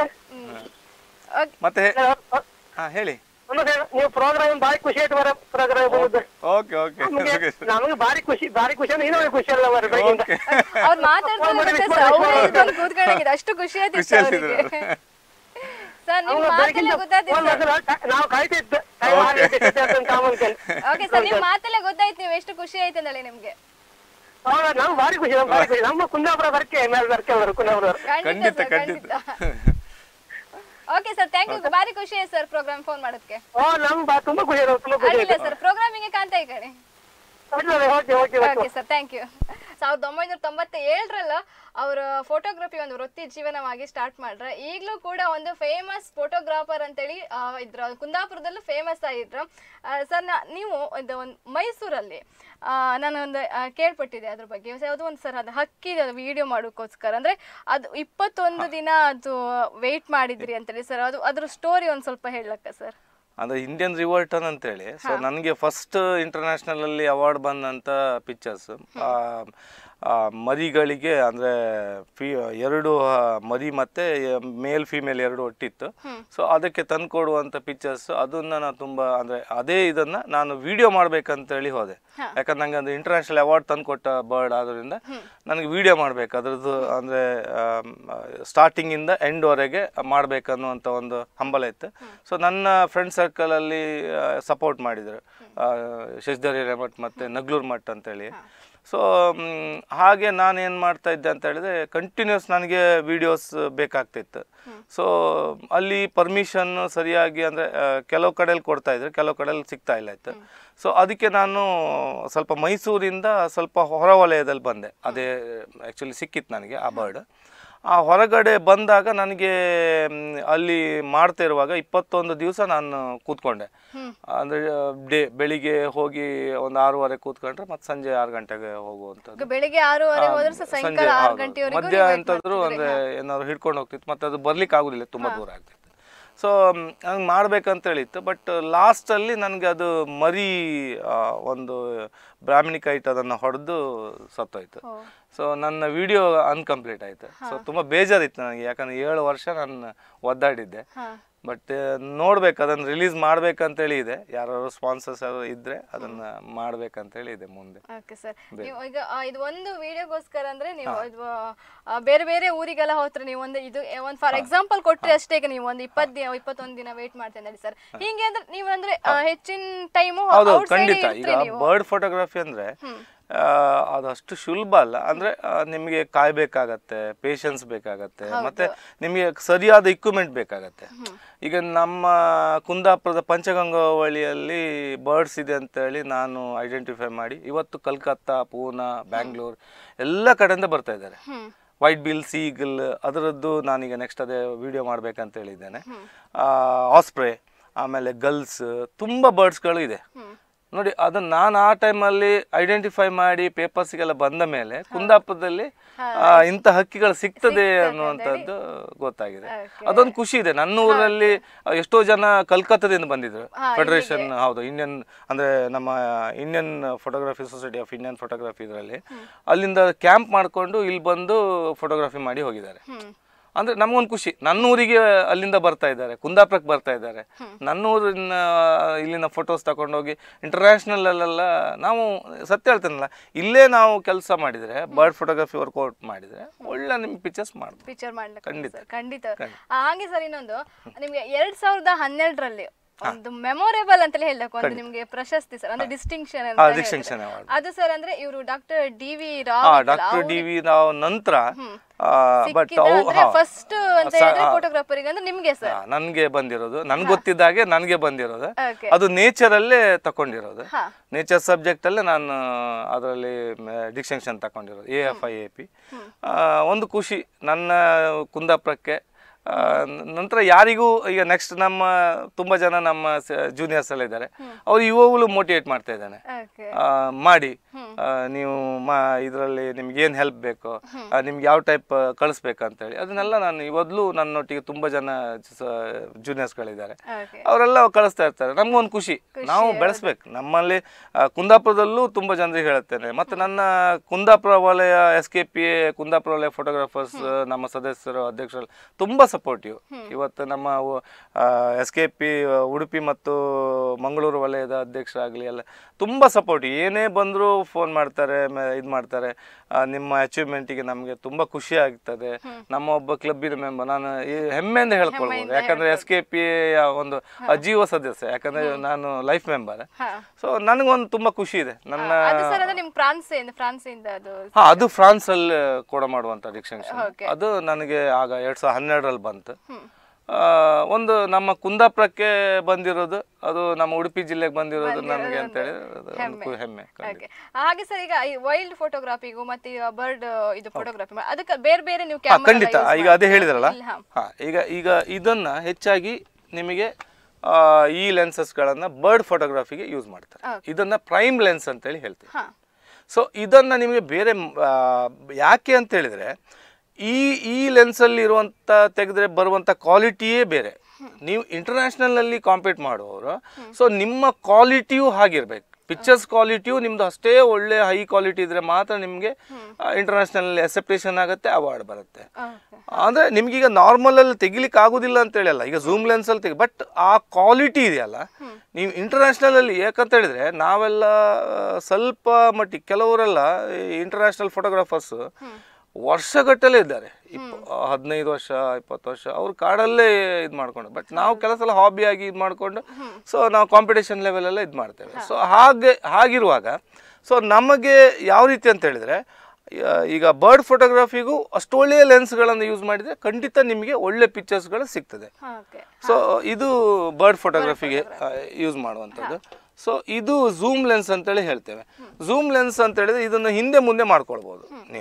ಓಕೆ ಮತ್ತೆ ಹೇ- ಆ, ಹಾ ಹೇಳಿ ಒಂದು ಹೇಳು, ನೀವು ಪ್ರೋಗ್ರಾಮ್ ಭಾರಿ ಖುಷಿ ಆಯ್ತು ಬರ ಪ್ರೋಗ್ರಾಮ್ ಬಂದದ್ದು ಓಕೆ ಓಕೆ ನಮ್ಗೆ ನಮಗೆ ಭಾರಿ ಖುಷಿ ಭಾರಿ ಖುಷಿ ಅಂದ್ರೆ ಇನ್ನೂ ಖುಷಿ ಅಲ್ಲ ಮರ ಬೆಳಗಿಂದ ಓಕೆ ಅವ್ರು ಮಾತಾಡ್ತಾರೆ ಸರ್ ಅವರೇ ಇದ್ಕೊಂಡು ಕೂತ್ಕೊಂಡಾಗಿದೆ ಅಷ್ಟು ಖುಷಿ ಆಯ್ತು ಖುಷಿ ಅವರಿಗೆ ಆಗ್ತಿದೆ. ಸರ್ ನಿಮ್ ಅವ್ನು ಮಾತಲ್ಲೇ ಬೆಳಗಿಂದ ಗೊತ್ತಾಯ್ತು ಫೋನ್ ಸರ್ ಮಾಡಿದ್ರೆ ನಾವು ಕಾಯ್ತಿದ್ದೆ ಟೈಮ್ ಆಗೈತೆ ಕತೆ ಅಂತ ಕಾಮನ್ಕೊಂಡು. ಓಕೆ ಸರ್ ನಿಮ್ ಮಾತಲ್ಲೇ ಗೊತ್ತಾಯ್ತು ನೀವು ಎಷ್ಟು ಖುಷಿ ಆಯ್ತು ಅಂದಳಿ ನಿಮ್ಗೆ ಹೌದಾ ನಮ್ಗೆ ಭಾರಿ ಖುಷಿ ನಮ್ಗೆ ಭಾರಿ ಖುಷಿ ನಮ್ಮ ಕುಂದಾಪುರ ಬರ್ಕೆ ಮೇಲೆ ಬರ್ಕೆ ಅವರು ಕುಂದಾಪುರ ಖಂಡಿತ ಸರ್ ಖಂಡಿತ ಓಕೆ ಸರ್ ಥ್ಯಾಂಕ್ ಯು ಭಾರಿ ಖುಷಿ ಆಯ್ತು ಸರ್ ಪ್ರೋಗ್ರಾಮ್ ಫೋನ್ ಮಾಡೋದಕ್ಕೆ ಓ ನಮ್ಗೆ ಬಾ- ತುಂಬಾ ಖುಷಿ ಆಯ್ತು ತುಂಬಾ ಖುಷಿ ಅಡ್ಡಿಲ್ಲ ಆಯ್ತು ಸರ್ ಪ್ರೋಗ್ರಾಮಿಂಗ್ ಕಾಣ್ತಾ ಈ ಕಡೆ okay okay okay okay sir thank you ಸಾವಿರದ ಒಂಬೈನೂರ ತೊಂಬತ್ತ ಏಳರಲ್ಲ ಅವರ ಫೋಟೋಗ್ರಫಿ ಒಂದು ವೃತ್ತಿ ಜೀವನವಾಗಿ ಸ್ಟಾರ್ಟ್ ಮಾಡ್ರ ಈಗಲೂ ಕೂಡ ಒಂದು ಫೇಮಸ್ ಫೋಟೋಗ್ರಾಫರ್ ಅಂತೇಳಿ ಆ, ಇದ್ರ ಕುಂದಾಪುರದಲ್ಲೂ ಫೇಮಸ್ ಆಗಿದ್ರು ಸರ್ ನೀವು ಇದು ಒಂದು ಮೈಸೂರಲ್ಲಿ ಆ, ನಾನು ಒಂದು ಆ, ಕೇಳ್ಪಟ್ಟಿದ್ದೆ ಅದ್ರ ಬಗ್ಗೆ ಯಾವುದೋ ಒಂದು ಸರ್ ಅದು ಹಕ್ಕಿ ವಿಡಿಯೋ ಮಾಡೋಕ್ಕೋಸ್ಕರ ಅಂದರೆ ಅದು ಇಪ್ಪತ್ತೊಂದು ದಿನ ಅದು ವೆಯ್ಟ್ ಮಾಡಿದ್ರಿ ಅಂತೇಳಿ ಸರ್ ಅದು ಅದ್ರ ಸ್ಟೋರಿ ಒಂದು ಸ್ವಲ್ಪ ಹೇಳಕ್ಕ ಸರ್ ಅಂದ್ರೆ ಇಂಡಿಯನ್ ರಿವರ್ಟನ್ ಅಂತೇಳಿ ಸೊ ನನಗೆ ಫಸ್ಟ್ ಇಂಟರ್ನ್ಯಾಷನಲ್ ಅಲ್ಲಿ ಅವಾರ್ಡ್ ಬಂದಂತ ಪಿಕ್ಚರ್ಸ್ ಮರಿಗಳಿಗೆ ಅಂದ್ರೆ ಫಿ ಎರಡು ಆ, ಮರಿ ಮತ್ತೆ ಮೇಲ್ ಫಿಮೇಲ್ ಎರಡು ಒಟ್ಟಿತ್ತು ಸೊ ಅದಕ್ಕೆ ತಂದ್ಕೊಡುವಂತ ಪಿಕ್ಚರ್ಸ್ ಅದನ್ನ ನಾನು ತುಂಬಾ ಅಂದ್ರೆ ಅದೇ ಇದನ್ನ ನಾನು ವಿಡಿಯೋ ಮಾಡ್ಬೇಕಂತೇಳಿ ಹೋದೆ ಯಾಕಂದ್ರೆ ನಂಗೆ ಅದು ಇಂಟರ್ನ್ಯಾಷನಲ್ ಅವಾರ್ಡ್ ತಂದ್ಕೊಟ್ಟ ಬರ್ಡ್ ಆದ್ರಿಂದ ನನಗೆ ವಿಡಿಯೋ ಮಾಡ್ಬೇಕು ಅದ್ರದ್ದು ಅಂದ್ರೆ ಸ್ಟಾರ್ಟಿಂಗ್ ಇಂದ ಎಂಡ್ ವರೆಗೆ ಮಾಡ್ಬೇಕನ್ನುವಂತ ಒಂದು ಹಂಬಲ ಇತ್ತು ಸೊ ನನ್ನ ಫ್ರೆಂಡ್ ಸರ್ಕಲ್ ಅಲ್ಲಿ ಸಪೋರ್ಟ್ ಮಾಡಿದ್ರು ಆ, ಶಶಿಧರಿ ರೆಮಠ್ ಮತ್ತೆ ನಗ್ಲೂರ್ ಮಠ್ ಅಂತೇಳಿ ಸೊ ಹಾಗೆ ನಾನು ಏನು ಮಾಡ್ತಾ ಇದ್ದೆ ಅಂತ ಹೇಳಿದ್ರೆ ಕಂಟಿನ್ಯೂಸ್ ನನಗೆ ವಿಡಿಯೋಸ್ ಬೇಕಾಗ್ತಿತ್ತು ಸೊ ಅಲ್ಲಿ ಪರ್ಮಿಷನ್ ಸರಿಯಾಗಿ ಅಂದರೆ ಕೆಲವು ಕಡೆಯಲ್ಲಿ ಕೊಡ್ತಾ ಇದ್ರು ಕೆಲವು ಕಡೆಯಲ್ಲಿ ಸಿಗ್ತಾ ಇಲ್ಲ ಇತ್ತು ಸೊ ಅದಕ್ಕೆ ನಾನು ಸ್ವಲ್ಪ ಮೈಸೂರಿಂದ ಸ್ವಲ್ಪ ಹೊರವಲಯದಲ್ಲಿ ಬಂದೆ ಅದೇ ಆ್ಯಕ್ಚುಲಿ ಸಿಕ್ಕಿತ್ತು ನನಗೆ ಆ ಬರ್ಡ್ ಆ ಹೊರಗಡೆ ಬಂದಾಗ ನನಗೆ ಮ್, ಅಲ್ಲಿ ಮಾಡ್ತಾ ಇರುವಾಗ ಇಪ್ಪತ್ತೊಂದು ದಿವಸ ನಾನು ಕೂತ್ಕೊಂಡೆ ಅಂದರೆ ಡೇ ಬೆಳಿಗ್ಗೆ ಹೋಗಿ ಒಂದು ಆರೂವರೆ ಕೂತ್ಕೊಂಡ್ರೆ ಮತ್ತೆ ಸಂಜೆ ಆರು ಗಂಟೆಗೆ ಹೋಗುವಂಥದ್ದು ಈಗ ಬೆಳಿಗ್ಗೆ ಆರೂವರೆ ಹೋದ್ರೆ ಸ ಸಾಯಂಕಾಲ ಆರು ಹೌದು. ಗಂಟೆವರೆಗೂ ಮಧ್ಯ ಎಂತಾದ್ರು ಅಂದ್ರೆ ಏನಾದ್ರು ಹಿಡ್ಕೊಂಡು ಹೋಗ್ತಿತ್ತು ಮತ್ತೆ ಅದು ಬರ್ಲಿಕ್ಕೆ ಆಗುದಿಲ್ಲ ತುಂಬಾ ದೂರ ಆಗ್ತಿತ್ತು ಸೊ ಹಂಗೆ ಮಾಡ್ಬೇಕಂತ ಹೇಳಿತ್ತು ಬಟ್ ಲಾಸ್ಟಲ್ಲಿ ನನಗೆ ಅದು ಮರಿ ಆ, ಒಂದು ಬ್ರಾಹ್ಮಣಿಕೈಟ್ ಅದನ್ನು ಹೊಡೆದು ಸತ್ತೋಯ್ತು ಸೊ ನನ್ನ ವಿಡಿಯೋ ಅನ್ಕಂಪ್ಲೀಟ್ ಆಯ್ತು ಸೊ ತುಂಬಾ ಬೇಜಾರಿತ್ತು ನನಗೆ ಯಾಕಂದ್ರೆ ಏಳು ವರ್ಷ ನಾನು ಒದ್ದಾಡಿದ್ದೆ ಬಟ್ ನೋಡ್ಬೇಕು ಅದನ್ನ ರಿಲೀಸ್ ಮಾಡ್ಬೇಕಂತೇಳಿ ಇದೆ ಯಾರು ಸ್ಪಾನ್ಸರ್ಸ್ ಯಾರು ಇದ್ರೆ ಅದನ್ನ ಮಾಡ್ಬೇಕಂತೇಳಿ ಇದೆ ಮುಂದೆ ಓಕೆ ಸರ್ ನೀವು ಈಗ ಆ, ಇದು ಒಂದು ವಿಡಿಯೋಗೋಸ್ಕರ ಅಂದ್ರೆ ನೀವು ಇದು ಆ, ಬೇರೆ ಬೇರೆ ಊರಿಗೆಲ್ಲ ಹೋದ್ರೆ ನೀವು ಒಂದು ಇದು ಒಂದು ಫಾರ್ ಎಕ್ಸಾಂಪಲ್ ಕೊಟ್ರೆ ಅಷ್ಟೇ ಈಗ ನೀವು ಒಂದು ಇಪ್ಪತ್ತು ದಿನ ಇಪ್ಪತ್ತೊಂದು ದಿನ ವೇಟ್ ಮಾಡ್ತೇನೆ ಸರ್ ಹಿಂಗೆ ಅಂದ್ರೆ ನೀವು ಅಂದ್ರೆ ಆ, ಹೆಚ್ಚಿನ ಟೈಮು ಹೌದು ಖಂಡಿತ ಈಗ ಬರ್ಡ್ ಫೋಟೋಗ್ರಫಿ ಅಂದ್ರೆ ಆ, ಅದು ಅಷ್ಟು ಸುಲಭ ಅಲ್ಲ ಅಂದ್ರೆ ಆ, ನಿಮಗೆ ಕಾಯ್ಬೇಕಾಗತ್ತೆ ಪೇಷನ್ಸ್ ಬೇಕಾಗತ್ತೆ ಮತ್ತೆ ನಿಮಗೆ ಸರಿಯಾದ ಇಕ್ವಿಪ್ಮೆಂಟ್ ಬೇಕಾಗತ್ತೆ ಈಗ ನಮ್ಮ ಕುಂದಾಪುರದ ಪಂಚಗಂಗಾವಳಿಯಲ್ಲಿ ಬರ್ಡ್ಸ್ ಇದೆ ಅಂತ ಹೇಳಿ ನಾನು ಐಡೆಂಟಿಫೈ ಮಾಡಿ ಇವತ್ತು ಕಲ್ಕತ್ತಾ ಪೂನಾ ಬ್ಯಾಂಗ್ಳೂರ್ ಎಲ್ಲ ಕಡೆಯಿಂದ ಬರ್ತಾ ಇದ್ದಾರೆ ವೈಟ್ ಬಿಲ್ ಸೀಗಲ್ ಅದರದ್ದು ನಾನೀಗ ನೆಕ್ಸ್ಟ್ ಅದೇ ವಿಡಿಯೋ ಮಾಡ್ಬೇಕಂತ ಹೇಳಿದ್ದೇನೆ ಆಸ್ಪ್ರೇ ಆಮೇಲೆ ಗಲ್ಸ್ ತುಂಬ ಬರ್ಡ್ಸ್ಗಳು ಇದೆ ನೋಡಿ ಅದನ್ನ ನಾನು ಆ ಟೈಮಲ್ಲಿ ಐಡೆಂಟಿಫೈ ಮಾಡಿ ಪೇಪರ್ಸ್ಗೆಲ್ಲ ಬಂದ ಮೇಲೆ ಕುಂದಾಪುರದಲ್ಲಿ ಆ, ಇಂಥ ಹಕ್ಕಿಗಳು ಸಿಗ್ತದೆ ಅನ್ನುವಂಥದ್ದು ಗೊತ್ತಾಗಿದೆ ಅದೊಂದು ಖುಷಿ ಇದೆ ನನ್ನ ಊರಲ್ಲಿ ಆ, ಎಷ್ಟೋ ಜನ ಕಲ್ಕತ್ತಾದಿಂದ ಬಂದಿದ್ರು ಫೆಡರೇಷನ್ ಹೌದು ಇಂಡಿಯನ್ ಅಂದ್ರೆ ನಮ್ಮ Indian photography society of Indian photography ಇದರಲ್ಲಿ ಅಲ್ಲಿಂದ ಕ್ಯಾಂಪ್ ಮಾಡ್ಕೊಂಡು ಇಲ್ಲಿ ಬಂದು ಫೋಟೋಗ್ರಫಿ ಮಾಡಿ ಹೋಗಿದ್ದಾರೆ ಅಂದ್ರೆ ನಮಗೊಂದು ಖುಷಿ ನನ್ನ ಊರಿಗೆ ಅಲ್ಲಿಂದ ಬರ್ತಾ ಇದ್ದಾರೆ ಕುಂದಾಪುರಕ್ಕೆ ಬರ್ತಾ ಇದ್ದಾರೆ ನನ್ನ ಊರಿನ ಇಲ್ಲಿನ ಫೋಟೋಸ್ ತಗೊಂಡೋಗಿ ಇಂಟರ್ನ್ಯಾಷನಲ್ ಅಲ್ಲೆಲ್ಲ ನಾವು ಸತ್ಯ ಹೇಳ್ತೇನಲ್ಲ ಇಲ್ಲೇ ನಾವು ಕೆಲಸ ಮಾಡಿದ್ರೆ ಬರ್ಡ್ ಫೋಟೋಗ್ರಫಿ ವರ್ಕೌಟ್ ಮಾಡಿದ್ರೆ ಒಳ್ಳೆ ನಿಮ್ಗೆ ಪಿಕ್ಚರ್ಸ್ ಮಾಡ್ಬೋದು ಪಿಕ್ಚರ್ ಮಾಡ್ಲಿಕ್ಕೆ ಖಂಡಿತ. ಸರ್ ಖಂಡಿತ ಆ, ಹಾಗೆ ಸರ್ ಇನ್ನೊಂದು ನಿಮ್ಗೆ ಎರಡ್ ಸಾವಿರದ ಹನ್ನೆರಡರಲ್ಲಿ ಒಂದು ಮೆಮೊರೇಬಲ್ ಅಂತಲೇ ಹೇಳಕ್ ಒಂದು ನಿಮ್ಗೆ ಪ್ರಶಸ್ತಿ ಸರ್ ಅಂದ್ರೆ ಡಿಸ್ಟಿಂಕ್ಷನ್ ಹಾ, distinction award. ಅದು ಸರ್ ಅಂದ್ರೆ ಇವರು ಡಾಕ್ಟರ್ ಡಿ ವಿ ಹಾ Rao doctor D V Rao ನಂತರ ಬಟ್ ಅವು ಅಂದ್ರೆ ಫಸ್ಟ್ ಅಂತ ಹೇಳಿದ್ರೆ ಫೋಟೋಗ್ರಾಫರಿಗೆ ಅಂದ್ರೆ ನಿಮ್ಗೆ ಸರ್ ನನಗೆ ಬಂದಿರೋದು ನನ್ಗೆ ಗೊತ್ತಿದ್ದಾಗೆ ನನಗೆ ಬಂದಿರೋದು Okay. ಅದು ನೇಚರಲ್ಲೇ ತಕೊಂಡಿರೋದು ಹಾ. ನೇಚರ್ ಸಬ್ಜೆಕ್ಟ್ ಅಲ್ಲೇ ನಾನು ಅದರಲ್ಲಿ ಡಿಸ್ಟಿಂಕ್ಷನ್ ತಕೊಂಡಿರೋದು A F I A P ಒಂದು ಖುಷಿ ನನ್ನ ಕುಂದಾಪುರಕ್ಕೆ ಆ, ನ- ನಂತರ ಯಾರಿಗೂ ಈಗ ನೆಕ್ಸ್ಟ್ ನಮ್ಮ ತುಂಬಾ ಜನ ನಮ್ಮ ಜೂನಿಯರ್ಸ್ ಎಲ್ಲ ಇದ್ದಾರೆ ಅವ್ರು ಇವಾಗಲೂ ಮೋಟಿವೇಟ್ ಮಾಡ್ತಾ ಇದ್ದಾನೆ ಓಕೆ ಆ, ಮಾಡಿ ಆ, ನೀವು ಮಾ ಇದರಲ್ಲಿ ನಿಮ್ಗೆ ಏನು ಹೆಲ್ಪ್ ಬೇಕು ಆ, ನಿಮ್ಗೆ ಯಾವ ಟೈಪ್ ಕಳಿಸ್ಬೇಕಂತೇಳಿ ಅದನ್ನೆಲ್ಲ ನಾನು ಇವತ್ತು ನನ್ನೊಟ್ಟಿಗೆ ತುಂಬ ಜನ ಜೂನಿಯರ್ಸ್ಗಳಿದ್ದಾರೆ ಓಕೆ ಅವರೆಲ್ಲ ಕಳಿಸ್ತಾ ಇರ್ತಾರೆ ನಮ್ಗೊಂದು ಖುಷಿ ನಾವು ಬೆಳೆಸ್ಬೇಕು ನಮ್ಮಲ್ಲಿ ಆ, ಕುಂದಾಪುರದಲ್ಲೂ ತುಂಬ ಜನರಿಗೆ ಹೇಳುತ್ತೇನೆ ಮತ್ತು ನನ್ನ ಕುಂದಾಪುರ ವಲಯ S K P A Kundapura ವಲಯ ಫೋಟೋಗ್ರಾಫರ್ಸ್ ನಮ್ಮ ಸದಸ್ಯರು ಅಧ್ಯಕ್ಷರು ತುಂಬ ಸಪೋರ್ಟಿವ್ ಇವತ್ತು ನಮ್ಮ ಎಸ್ ಕೆ ಪಿ ಉಡುಪಿ ಮತ್ತು ಮಂಗಳೂರು ವಲಯದ ಅಧ್ಯಕ್ಷರಾಗಲಿ ಎಲ್ಲ ತುಂಬ ಸಪೋರ್ಟಿವ್ ಏನೇ ಬಂದರೂ ಫೋನ್ ಮಾಡ್ತಾರೆ ಇದು ಮಾಡ್ತಾರೆ ಆ, ನಿಮ್ಮ ಅಚೀವ್ಮೆಂಟಿಗೆ ನಮಗೆ ತುಂಬ ಖುಷಿ ಆಗ್ತದೆ ನಮ್ಮ ಒಬ್ಬ ಕ್ಲಬ್ಬಿನ ಮೆಂಬರ್ ನಾನು ಈ ಹೆಮ್ಮೆಯಿಂದ ಹೇಳ್ಕೊಳ್ಬೋದು ಯಾಕಂದ್ರೆ ಎಸ್ ಕೆ ಪಿ ಒಂದು ಅಜೀವ ಸದಸ್ಯ ಯಾಕಂದ್ರೆ ನಾನು ಲೈಫ್ ಮೆಂಬರ್ ಹಾ. ಸೊ ನನಗೊಂದು ತುಂಬಾ ಖುಷಿ ಇದೆ ನನ್ನ ಅದು ಸರ್ ಅಂದ್ರೆ ನಿಮ್ ಫ್ರಾನ್ಸ್ ಫ್ರಾನ್ಸ್ ಇಂದ ಅದು ಹಾ ಅದು ಫ್ರಾನ್ಸ್ ಅಲ್ಲಿ ಕೂಡ ಮಾಡುವಂತ ಡಿಸ್ಟಿಂಕ್ಷನ್ Okay. ಅದು ನನಗೆ ಆಗ ಎರಡ್ ಸಾವಿರದ ಹನ್ನೆರಡರಲ್ಲಿ ಬಂತು ಆ, ಒಂದು ನಮ್ಮ ಕುಂದಾಪುರಕ್ಕೆ ಬಂದಿರೋದು ಅದು ನಮ್ಮ ಉಡುಪಿ ಜಿಲ್ಲೆಗೆ ಬಂದಿರೋದು ನನಗೆ ಅಂತ ಹೇಳಿ ಅದು ಒಂದು ಖು- ಹೆಮ್ಮೆ ಖಂಡಿತ. ಓಕೆ ಹಾಗೆ ಸರ್ ಈಗ ಈ ವೈಲ್ಡ್ ಫೋಟೋಗ್ರಾಫಿಗೂ ಮತ್ತೆ ಬರ್ಡ್ ಇದು ಫೋಟೋಗ್ರಫಿ ಅದಕ್ಕೆ ಬೇರೆ ಬೇರೆ ನೀವು ಹಾ ಕ್ಯಾಮೆರಾ ಖಂಡಿತ ಈಗ ಅದೇ ಹೇಳಿದ್ರಲ್ಲ ಇಲ್ಲ, ಹಾ. ಹಾ ಈಗ ಈಗ ಇದನ್ನ ಹೆಚ್ಚಾಗಿ ನಿಮಗೆ ಆ, ಈ ಲೆನ್ಸಸ್ಗಳನ್ನ ಬರ್ಡ್ ಫೋಟೋಗ್ರಫಿಗೆ ಯೂಸ್ ಮಾಡ್ತಾರೆ ಇದನ್ನ ಪ್ರೈಮ್ ಲೆನ್ಸ್ ಅಂತೇಳಿ ಹೇಳ್ತೀವಿ ಹಾ ಸೊ ಇದನ್ನ ನಿಮಗೆ ಬೇರೆ ಆ, ಯಾಕೆ ಅಂತ ಹೇಳಿದ್ರೆ ಈ ಈ ಲೆನ್ಸಲ್ಲಿ ಇರುವಂತ ತೆಗೆದ್ರೆ ಬರುವಂತ ಕ್ವಾಲಿಟಿಯೇ ಬೇರೆ ನೀವು ಇಂಟರ್ನ್ಯಾಷನಲ್ ಅಲ್ಲಿ ಕಾಂಪೀಟ್ ಮಾಡುವವರು ಸೊ ನಿಮ್ಮ ಕ್ವಾಲಿಟಿಯೂ ಹಾಗಿರ್ಬೇಕು ಪಿಕ್ಚರ್ಸ್ ಕ್ವಾಲಿಟಿಯು ನಿಮ್ದು ಅಷ್ಟೇ ಒಳ್ಳೆ ಹೈ ಕ್ವಾಲಿಟಿ ಇದ್ರೆ ಮಾತ್ರ ನಿಮಗೆ ಇಂಟರ್ನ್ಯಾಷನಲ್ ಅಕ್ಸೆಪ್ಟೇಷನ್ ಆಗುತ್ತೆ ಅವಾರ್ಡ್ ಬರುತ್ತೆ ಓಕೆ ಅಂದ್ರೆ ನಿಮ್ಗೀಗ ನಾರ್ಮಲ್ ಅಲ್ಲಿ ತೆಗಿಲಿಕ್ಕೆ ಆಗುದಿಲ್ಲ ಅಂತ ಹೇಳಲ್ಲ ಈಗ ಝೂಮ್ ಲೆನ್ಸ್ ಅಲ್ಲಿ ತೆಗಿ ಬಟ್ ಆ ಕ್ವಾಲಿಟಿ ಇದೆಯಲ್ಲ ನೀವು ಇಂಟರ್ನ್ಯಾಷನಲ್ ಅಲ್ಲಿ ಯಾಕಂತ ಹೇಳಿದ್ರೆ ನಾವೆಲ್ಲ ಆ, ಸ್ವಲ್ಪ ಮಟ್ಟಿಗೆ ಕೆಲವರೆಲ್ಲ ಇಂಟರ್ನ್ಯಾಷನಲ್ ಫೋಟೋಗ್ರಾಫರ್ಸ್ ವರ್ಷಗಟ್ಟಲೆ ಇದ್ದಾರೆ ಇಪ್ಪ ಹದಿನೈದು ವರ್ಷ ಇಪ್ಪತ್ತು ವರ್ಷ ಅವ್ರು ಕಾಡಲ್ಲೇ ಇದು ಮಾಡ್ಕೊಂಡು ಬಟ್ ನಾವು ಕೆಲಸ ಎಲ್ಲ ಹಾಬಿ ಆಗಿ ಇದು ಮಾಡ್ಕೊಂಡು ಸೊ ನಾವು ಕಾಂಪಿಟೇಷನ್ ಲೆವೆಲ್ ಎಲ್ಲ ಇದು ಮಾಡ್ತೇವೆ ಸೊ ಹಾಗೆ ಹಾಗಿರುವಾಗ ಸೊ ನಮಗೆ ಯಾವ ರೀತಿ ಅಂತ ಹೇಳಿದ್ರೆ ಆ, ಈಗ ಬರ್ಡ್ ಫೋಟೋಗ್ರಫಿಗೂ ಅಷ್ಟು ಒಳ್ಳೆಯ ಲೆನ್ಸ್ಗಳನ್ನು ಯೂಸ್ ಮಾಡಿದರೆ ಖಂಡಿತ ನಿಮಗೆ ಒಳ್ಳೆ ಪಿಕ್ಚರ್ಸ್ಗಳು ಸಿಗ್ತದೆ ಓಕೆ ಸೊ ಇದು ಬರ್ಡ್ ಫೋಟೋಗ್ರಫಿಗೆ ಯೂಸ್ ಮಾಡುವಂಥದ್ದು ಸೊ ಇದು ಝೂಮ್ ಲೆನ್ಸ್ ಅಂತೇಳಿ ಹೇಳ್ತೇವೆ ಝೂಮ್ ಲೆನ್ಸ್ ಅಂತ ಹೇಳಿದ್ರೆ ಇದನ್ನು ಹಿಂದೆ ಮುಂದೆ ಮಾಡ್ಕೊಳ್ಬೋದು ನೀವು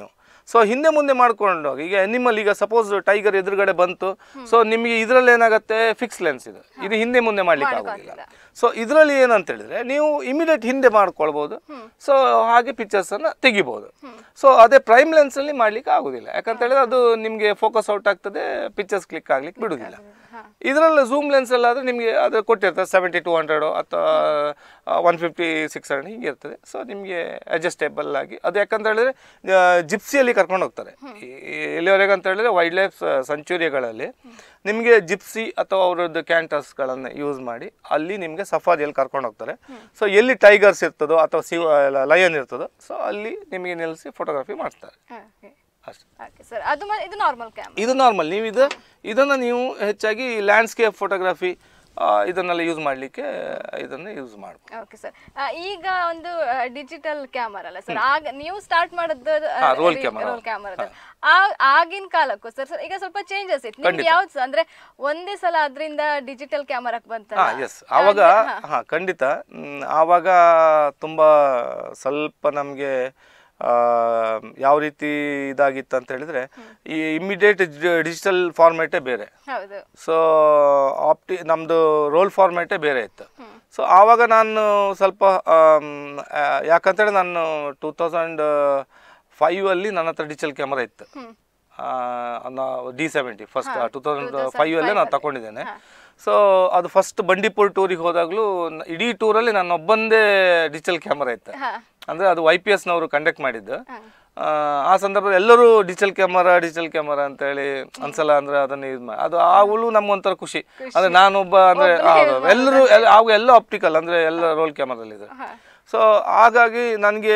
ಸೊ ಹಿಂದೆ ಮುಂದೆ ಮಾಡ್ಕೊಂಡು ಹೋಗಿ ಈಗ ಅನಿಮಲ್ ಈಗ ಸಪೋಸ್ ಟೈಗರ್ ಎದುರುಗಡೆ ಬಂತು ಸೊ ನಿಮಗೆ ಇದರಲ್ಲಿ ಏನಾಗುತ್ತೆ ಫಿಕ್ಸ್ ಲೆನ್ಸ್ ಇದು ಇದು ಹಿಂದೆ ಮುಂದೆ ಮಾಡ್ಲಿಕ್ಕೆ ಆಗೋದಿಲ್ಲ ಸೊ ಇದರಲ್ಲಿ ಏನಂತ ಹೇಳಿದ್ರೆ ನೀವು ಇಮಿಡಿಯೇಟ್ ಹಿಂದೆ ಮಾಡ್ಕೊಳ್ಬಹುದು ಸೊ ಹಾಗೆ ಪಿಕ್ಚರ್ಸ್ ಅನ್ನ ತೆಗಿಬಹುದು ಸೊ ಅದೇ ಪ್ರೈಮ್ ಲೆನ್ಸ್ ಅಲ್ಲಿ ಮಾಡ್ಲಿಕ್ಕೆ ಆಗುದಿಲ್ಲ ಯಾಕಂತ ಹೇಳಿದ್ರೆ ಅದು ನಿಮಗೆ ಫೋಕಸ್ ಔಟ್ ಆಗ್ತದೆ ಪಿಕ್ಚರ್ಸ್ ಕ್ಲಿಕ್ ಆಗ್ಲಿಕ್ಕೆ ಬಿಡುದಿಲ್ಲ ಇದರಲ್ಲಿ ಝೂಮ್ ಲೆನ್ಸ್ ಎಲ್ಲ ಆದರೆ ನಿಮಗೆ ಅದು ಕೊಟ್ಟಿರ್ತದೆ ಸೆವೆಂಟಿ ಟು ಹಂಡ್ರೆಡು ಅಥವಾ ಒನ್ ಫಿಫ್ಟಿ ಸಿಕ್ಸ್ ಹಂಡ್ರೆಡ್ ಹೀಗೆ ಇರ್ತದೆ ಸೊ ನಿಮಗೆ ಅಡ್ಜಸ್ಟೇಬಲ್ ಆಗಿ ಅದು ಯಾಕಂತ ಹೇಳಿದ್ರೆ ಜಿಪ್ಸಿಯಲ್ಲಿ ಕರ್ಕೊಂಡು ಹೋಗ್ತಾರೆ ಈ- ಎಲ್ಲಿವರೆಗೆ ಅಂತ ಹೇಳಿದ್ರೆ ವೈಲ್ಡ್ ಲೈಫ್ ಸಂಚುರಿಗಳಲ್ಲಿ ನಿಮಗೆ ಜಿಪ್ಸಿ ಅಥವಾ ಅವರದ್ದು ಕ್ಯಾಂಟರ್ಸ್ಗಳನ್ನು ಯೂಸ್ ಮಾಡಿ ಅಲ್ಲಿ ನಿಮಗೆ ಸಫಾರಿಯಲ್ಲಿ ಕರ್ಕೊಂಡು ಹೋಗ್ತಾರೆ ಸೊ ಎಲ್ಲಿ ಟೈಗರ್ಸ್ ಇರ್ತದೋ ಅಥವಾ ಸಿ ಲಯನ್ ಇರ್ತದೋ ಸೊ ಅಲ್ಲಿ ನಿಮಗೆ ನಿಲ್ಲಿಸಿ ಫೋಟೋಗ್ರಫಿ ಮಾಡ್ತಾರೆ ಅಷ್ಟೇ ಓಕೆ ಸರ್ ಅದು ಮ- ಇದು ನಾರ್ಮಲ್ ಕ್ಯಾಮ್ ಇದು ನಾರ್ಮಲ್ ನೀವು ಇದು ಇದನ್ನು ನೀವು ಹೆಚ್ಚಾಗಿ ಲ್ಯಾಂಡ್ಸ್ಕೇಪ್ ಫೋಟೋಗ್ರಫಿ ಇದನ್ನೆಲ್ಲ ಯೂಸ್ ಮಾಡಲಿಕ್ಕೆ ಇದನ್ನು ಯೂಸ್ ಮಾಡ್ಬೋದು ಓಕೆ ಸರ್ ಈಗ ಒಂದು ಡಿಜಿಟಲ್ ಕ್ಯಾಮರಾ ಅಲ್ಲ ಸರ್ ಆಗ ನೀವು ಸ್ಟಾರ್ಟ್ ಮಾಡಿದ್ದು ಹಾ, roll camera. ರೋಲ್ ಕ್ಯಾಮರಾ ಆಗಿನ ಕಾಲಕ್ಕೂ ಸರ್ ಸರ್ ಈಗ ಸ್ವಲ್ಪ ಚೇಂಜಸ್ ಇತ್ತು ನಿಮ್ಗೆ ಯಾವ್ದು ಸರ್ ಅಂದ್ರೆ ಒಂದೇ ಸಲ ಅದರಿಂದ ಡಿಜಿಟಲ್ ಕ್ಯಾಮರಾಕ್ ಬಂತಲ್ಲ ಹಾಂ ಎಸ್ ಆವಾಗ ಹಾಂ ಖಂಡಿತ ಮ್, ಆವಾಗ ತುಂಬ ಸ್ವಲ್ಪ ನಮಗೆ ಯಾವ ರೀತಿ ಇದಾಗಿತ್ತು ಅಂತ ಹೇಳಿದ್ರೆ ಈ ಇಮಿಡಿಯೇಟ್ ಡಿಜಿಟಲ್ ಫಾರ್ಮೇಟೇ ಬೇರೆ ಹೌದು ಸೊ ಆಪ್ಟಿ ನಮ್ಮದು ರೋಲ್ ಫಾರ್ಮ್ಯಾಟೇ ಬೇರೆ ಇತ್ತು ಸೊ ಆವಾಗ ನಾನು ಸ್ವಲ್ಪ ಆಮ್, ಆ, ಯಾಕಂತೇಳಿ ನಾನು ಟೂ ತೌಸಂಡ್ ಫೈವಲ್ಲಿ ನನ್ನ ಹತ್ರ ಡಿಜಿಟಲ್ ಕ್ಯಾಮರಾ ಇತ್ತು D seventy first two thousand ಫೈವಲ್ಲೇ ನಾನು ತಗೊಂಡಿದ್ದೇನೆ ಸೊ ಅದು ಫಸ್ಟ್ ಬಂಡೀಪುರ್ ಟೂರಿಗೆ ಹೋದಾಗಲೂ ನ- ಇಡೀ ಟೂರಲ್ಲಿ ನಾನು ಒಬ್ಬಂದೇ ಡಿಜಿಟಲ್ ಕ್ಯಾಮರಾ ಇತ್ತು ಹಾ ಅಂದರೆ ಅದು ವೈ ಪಿ ಎಸ್ನವರು ಕಂಡಕ್ಟ್ ಮಾಡಿದ್ದು ಆ, ಆ ಸಂದರ್ಭದಲ್ಲಿ ಎಲ್ಲರೂ ಡಿಜಿಟಲ್ ಕ್ಯಾಮರಾ ಡಿಜಿಟಲ್ ಕ್ಯಾಮರಾ ಅಂತೇಳಿ ಅನ್ಸಲ್ಲ ಅಂದ್ರೆ ಅದನ್ನ ಇದು ಮಾಡಿ ಅದು ಆವಾಗಲೂ ನಮ್ಗೊಂಥರ ಖುಷಿ ಅಂದ್ರೆ ನಾನೊಬ್ಬ ಅಂದ್ರೆ ಹೌದು ಎಲ್ಲರೂ ಎಲ್ಲ ಆವಾಗ ಎಲ್ಲ ಆಪ್ಟಿಕಲ್ ಅಂದ್ರೆ ಎಲ್ಲ ರೋಲ್ ಕ್ಯಾಮರಲ್ಲಿ ಸೊ ಹಾಗಾಗಿ ನನಗೆ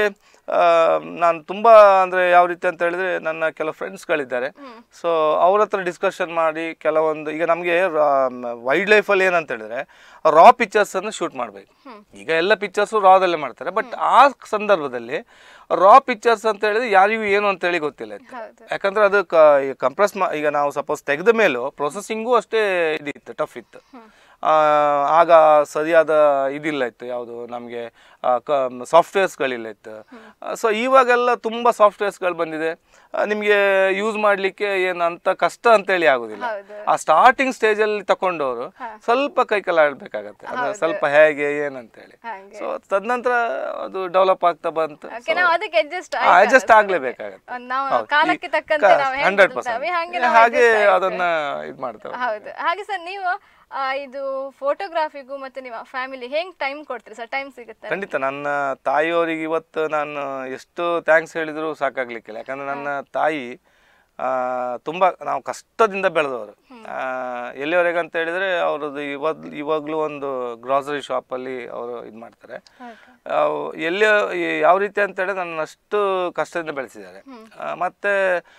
ನಾನು ತುಂಬ ಅಂದರೆ ಯಾವ ರೀತಿ ಅಂತ ಹೇಳಿದ್ರೆ ನನ್ನ ಕೆಲವು ಫ್ರೆಂಡ್ಸ್ಗಳಿದ್ದಾರೆ ಸೊ ಅವ್ರ ಹತ್ರ ಡಿಸ್ಕಷನ್ ಮಾಡಿ ಕೆಲವೊಂದು ಈಗ ನಮಗೆ ವೈಲ್ಡ್ ಲೈಫಲ್ಲಿ ಏನಂತ ಹೇಳಿದ್ರೆ ರಾ ಪಿಕ್ಚರ್ಸನ್ನು ಶೂಟ್ ಮಾಡಬೇಕು ಈಗ ಎಲ್ಲ ಪಿಕ್ಚರ್ಸು ರಾದಲ್ಲೇ ಮಾಡ್ತಾರೆ ಬಟ್ ಆ ಸಂದರ್ಭದಲ್ಲಿ ರಾ ಪಿಕ್ಚರ್ಸ್ ಅಂತ ಹೇಳಿದ್ರೆ ಯಾರಿಗೂ ಏನು ಅಂತ ಹೇಳಿ ಗೊತ್ತಿಲ್ಲ ಇತ್ತು. ಹೌದು. ಯಾಕಂದ್ರೆ ಅದು ಕಂಪ್ರೆಸ್ ಈಗ ನಾವು ಸಪೋಸ್ ತೆಗೆದ ಮೇಲೂ ಪ್ರೊಸೆಸಿಂಗು ಅಷ್ಟೇ ಇದಿತ್ತು ಟಫ್ ಇತ್ತು ಆ, ಆಗ ಸರಿಯಾದ ಇದಿಲ್ಲ ಇತ್ತು ಯಾವುದು ನಮಗೆ ಸಾಫ್ಟ್ವೇರ್ಸ್ಗಳಿಲ್ಲ ಇತ್ತು ಸೊ ಇವಾಗೆಲ್ಲ ತುಂಬ ಸಾಫ್ಟ್ವೇರ್ಸ್ಗಳು ಬಂದಿದೆ ನಿಮಗೆ ಯೂಸ್ ಮಾಡಲಿಕ್ಕೆ ಏನು ಅಂತ ಕಷ್ಟ ಅಂತೇಳಿ ಆಗೋದಿಲ್ಲ ಹೌದು. ಆ ಸ್ಟಾರ್ಟಿಂಗ್ ಸ್ಟೇಜಲ್ಲಿ ತಕೊಂಡವರು ಸ್ವಲ್ಪ ಕೈಕಲ್ಲ ಆಡ್ಬೇಕಾಗತ್ತೆ ಅಂದ್ರೆ ಸ್ವಲ್ಪ ಹೇಗೆ ಏನಂತೇಳಿ ಹಾಗೆ ಸೊ ತದನಂತರ ಅದು ಡೆವಲಪ್ ಆಗ್ತಾ ಬಂತು ಓಕೆ ನಾವು ಅದಕ್ಕೆ ಅಡ್ಜಸ್ಟ್ ಅಡ್ಜಸ್ಟ್ ಆಗ್ಲೇಬೇಕಾಗತ್ತೆ ನಾವು ಕಾಲಕ್ಕೆ ತಕ್ಕಂತೆ ನಾವು ಹೆಂಗ್ ಹಂಡ್ರೆಡ್ ಬದಲಾಗ್ತೇವೆ, ಹಾಗೆ ಪರ್ಸೆಂಟ್ ನಾವು ಹಾಗೆ adjust ಆಗ್ತೇವೆ. ಅದನ್ನ ಇದು ಮಾಡ್ತೇವೆ ಹೌದು ಹಾಗೆ ಸರ್ ನೀವು ಆ, ಇದು ಫೋಟೋಗ್ರಾಫಿಗೂ ಮತ್ತೆ ನಿಮ್ಮ ಫ್ಯಾಮಿಲಿ ಹೆಂಗ್ ಟೈಮ್ ಕೊಡ್ತೀರಿ ಸರ್ ಟೈಮ್ ಸಿಗುತ್ತೆ ಖಂಡಿತ ನನ್ನ ತಾಯಿಯವರಿಗೆ ಇವತ್ತು ನಾನು ಎಷ್ಟು ಥ್ಯಾಂಕ್ಸ್ ಹೇಳಿದ್ರು ಸಾಕಾಗ್ಲಿಕ್ಕಿಲ್ಲ ಯಾಕಂದ್ರೆ ನನ್ನ ತಾಯಿ ಆ, ತುಂಬ ನಾವು ಕಷ್ಟದಿಂದ ಬೆಳೆದವರು ಎಲ್ಲಿವರೆಗೆ ಅಂತ ಹೇಳಿದ್ರೆ ಅವ್ರದ್ದು ಇವಾಗ ಇವಾಗಲೂ ಒಂದು ಗ್ರಾಸರಿ ಶಾಪಲ್ಲಿ ಅವರು ಇದು ಮಾಡ್ತಾರೆ ಅವು ಎಲ್ಲಿ ಯಾವ ರೀತಿ ಅಂತ ಹೇಳಿದ್ರೆ ನನ್ನ ಅಷ್ಟು ಕಷ್ಟದಿಂದ ಬೆಳೆಸಿದ್ದಾರೆ ಆ, ಮತ್ತೆ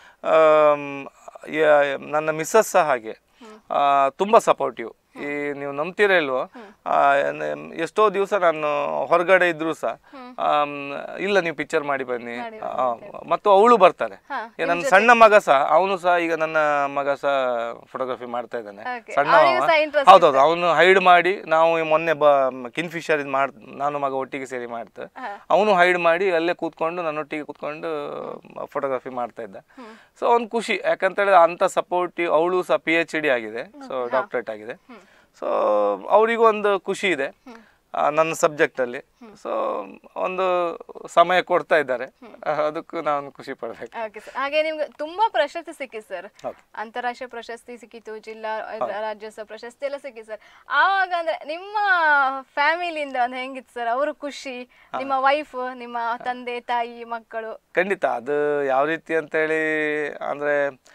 ಆಮ್, ಯ- ನನ್ನ ಮಿಸ್ಸಸ್ ಸಹ ಹಾಗೆ ಆ, ತುಂಬ ಸಪೋರ್ಟಿವ್ ಈ ನೀವು ನಂಬ್ತೀರ ಇಲ್ವೋ ಆ, ನ- ಎಷ್ಟೋ ದಿವಸ ನಾನು ಹೊರಗಡೆ ಇದ್ರು ಸಹ ಆಮ್, ಇಲ್ಲ ನೀವು ಪಿಕ್ಚರ್ ಮಾಡಿ ಬನ್ನಿ ಆ, ಮತ್ತು ಅವಳು ಬರ್ತಾರೆ ಹಾ, ಈ ನನ್ನ ಸಣ್ಣ ಮಗ ಸಹ ಅವನು ಸಹ ಈಗ ನನ್ನ ಮಗ ಸಹ ಫೋಟೋಗ್ರಫಿ ಮಾಡ್ತಾ ಇದ್ದಾನೆ Okay. ಸಣ್ಣ ಅವ್ನಿಗೂ ಸಹ interest ಹೌದೌದು ಅವನು ಹೈಡ್ ಮಾಡಿ ನಾವು ಈ ಮೊನ್ನೆ ಬ ಕಿನ್ ಫಿಶರ್ ಇದು ಮಾಡ್ ನಾನು ಮಗ ಒಟ್ಟಿಗೆ ಸೇರಿ ಮಾಡ್ತೆ ಅವನು ಹೈಡ್ ಮಾಡಿ ಅಲ್ಲೇ ಕೂತ್ಕೊಂಡು ನನ್ನೊಟ್ಟಿಗೆ ಕೂತ್ಕೊಂಡು ಫೋಟೋಗ್ರಫಿ ಮಾಡ್ತಾ ಇದ್ದ ಸೊ ಅವ್ನು ಖುಷಿ ಯಾಕಂತ ಹೇಳಿದ್ರೆ ಅಂತ ಸಪೋರ್ಟಿವ್ ಅವಳು ಸಹ ಪಿ ಎಚ್ ಡಿ ಆಗಿದೆ ಸೊ ಡಾಕ್ಟರೇಟ್ ಆಗಿದೆ ಸೊ ಅವರಿಗೂ ಒಂದು ಖುಷಿ ಇದೆ ಆ, ನನ್ನ ಸಬ್ಜೆಕ್ಟಲ್ಲಿ ಸೊ ಒಂದು ಸಮಯ ಕೊಡ್ತಾ ಇದ್ದಾರೆ ಆ, ಅದಕ್ಕೂ ನಾನು ಖುಷಿ ಪಡ್ಬೇಕು ಓಕೆ ಸರ್ ಹಾಗೆ ನಿಮ್ಗೆ ತುಂಬಾ ಪ್ರಶಸ್ತಿ ಸಿಕ್ಕಿತ್ತು ಸರ್ ಹೌದು. ಅಂತಾರಾಷ್ಟ್ರೀಯ ಪ್ರಶಸ್ತಿ ಸಿಕ್ಕಿತ್ತು ಜಿಲ್ಲಾ ರಾಜ್ಯೋತ್ಸವ ಪ್ರಶಸ್ತಿ ಎಲ್ಲ ಸಿಕ್ಕಿತ್ತು ಸರ್ ಆವಾಗ ಅಂದ್ರೆ ನಿಮ್ಮ ಫ್ಯಾಮಿಲಿಯಿಂದ ಒಂದು ಹೆಂಗಿತ್ತು ಸರ್ ಅವರು ಖುಷಿ ನಿಮ್ಮ ವೈಫ್ ನಿಮ್ಮ ತಂದೆ ತಾಯಿ ಮಕ್ಕಳು ಖಂಡಿತ ಅದು ಯಾವ ರೀತಿ ಅಂತೇಳಿ ಅಂದರೆ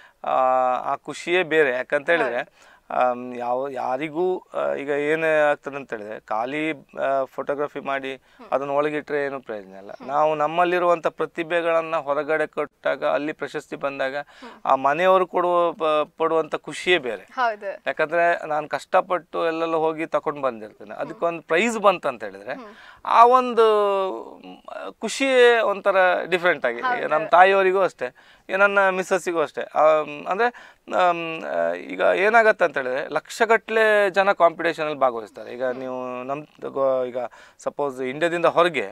ಆ ಖುಷಿಯೇ ಬೇರೆ ಯಾಕಂತ ಹೇಳಿದ್ರೆ ಆಮ್, ಯಾವ ಯಾರಿಗೂ ಆ, ಈಗ ಏನು ಆಗ್ತದೆ ಅಂತ ಹೇಳಿದ್ರೆ ಖಾಲಿ ಫೋಟೋಗ್ರಫಿ ಮಾಡಿ ಅದನ್ನ ಒಳಗಿಟ್ರೆ ಏನು ಪ್ರಯೋಜನ ಇಲ್ಲ ನಾವು ನಮ್ಮಲ್ಲಿರುವಂಥ ಪ್ರತಿಭೆಗಳನ್ನು ಹೊರಗಡೆ ಕೊಟ್ಟಾಗ ಅಲ್ಲಿ ಪ್ರಶಸ್ತಿ ಬಂದಾಗ ಆ ಮನೆಯವರು ಕೊಡುವ ಪ- ಪಡುವಂಥ ಖುಷಿಯೇ ಬೇರೆ ಹೌದು ಯಾಕಂದ್ರೆ ನಾನು ಕಷ್ಟಪಟ್ಟು ಎಲ್ಲೆಲ್ಲ ಹೋಗಿ ತಕೊಂಡು ಬಂದಿರ್ತೇನೆ ಅದಕ್ಕೊಂದು ಪ್ರೈಸ್ ಬಂತು ಅಂತ ಹೇಳಿದ್ರೆ ಆ ಒಂದು ಮ್, ಖುಷಿಯೇ ಒಂಥರ ಡಿಫ್ರೆಂಟ್ ಆಗಿ ಈಗ ನಮ್ಮ ತಾಯಿಯವರಿಗೂ ಅಷ್ಟೇ ಈಗ ನನ್ನ ಮಿಸ್ಸಸ್ಸಿಗೂ ಅಷ್ಟೇ ಆಮ್, ಅಂದ್ರೆ ಆಮ್, ಆ, ಈಗ ಏನಾಗತ್ತೆ ಅಂತ ಹೇಳಿದ್ರೆ ಲಕ್ಷಗಟ್ಟಲೆ ಜನ ಕಾಂಪಿಟೇಷನ್ ಅಲ್ಲಿ ಭಾಗವಹಿಸ್ತಾರೆ ಈಗ ನೀವು ನಮ್ ಗೋ- ಈಗ ಸಪೋಸ್ ಇಂಡಿಯಾದಿಂದ ಹೊರಗೆ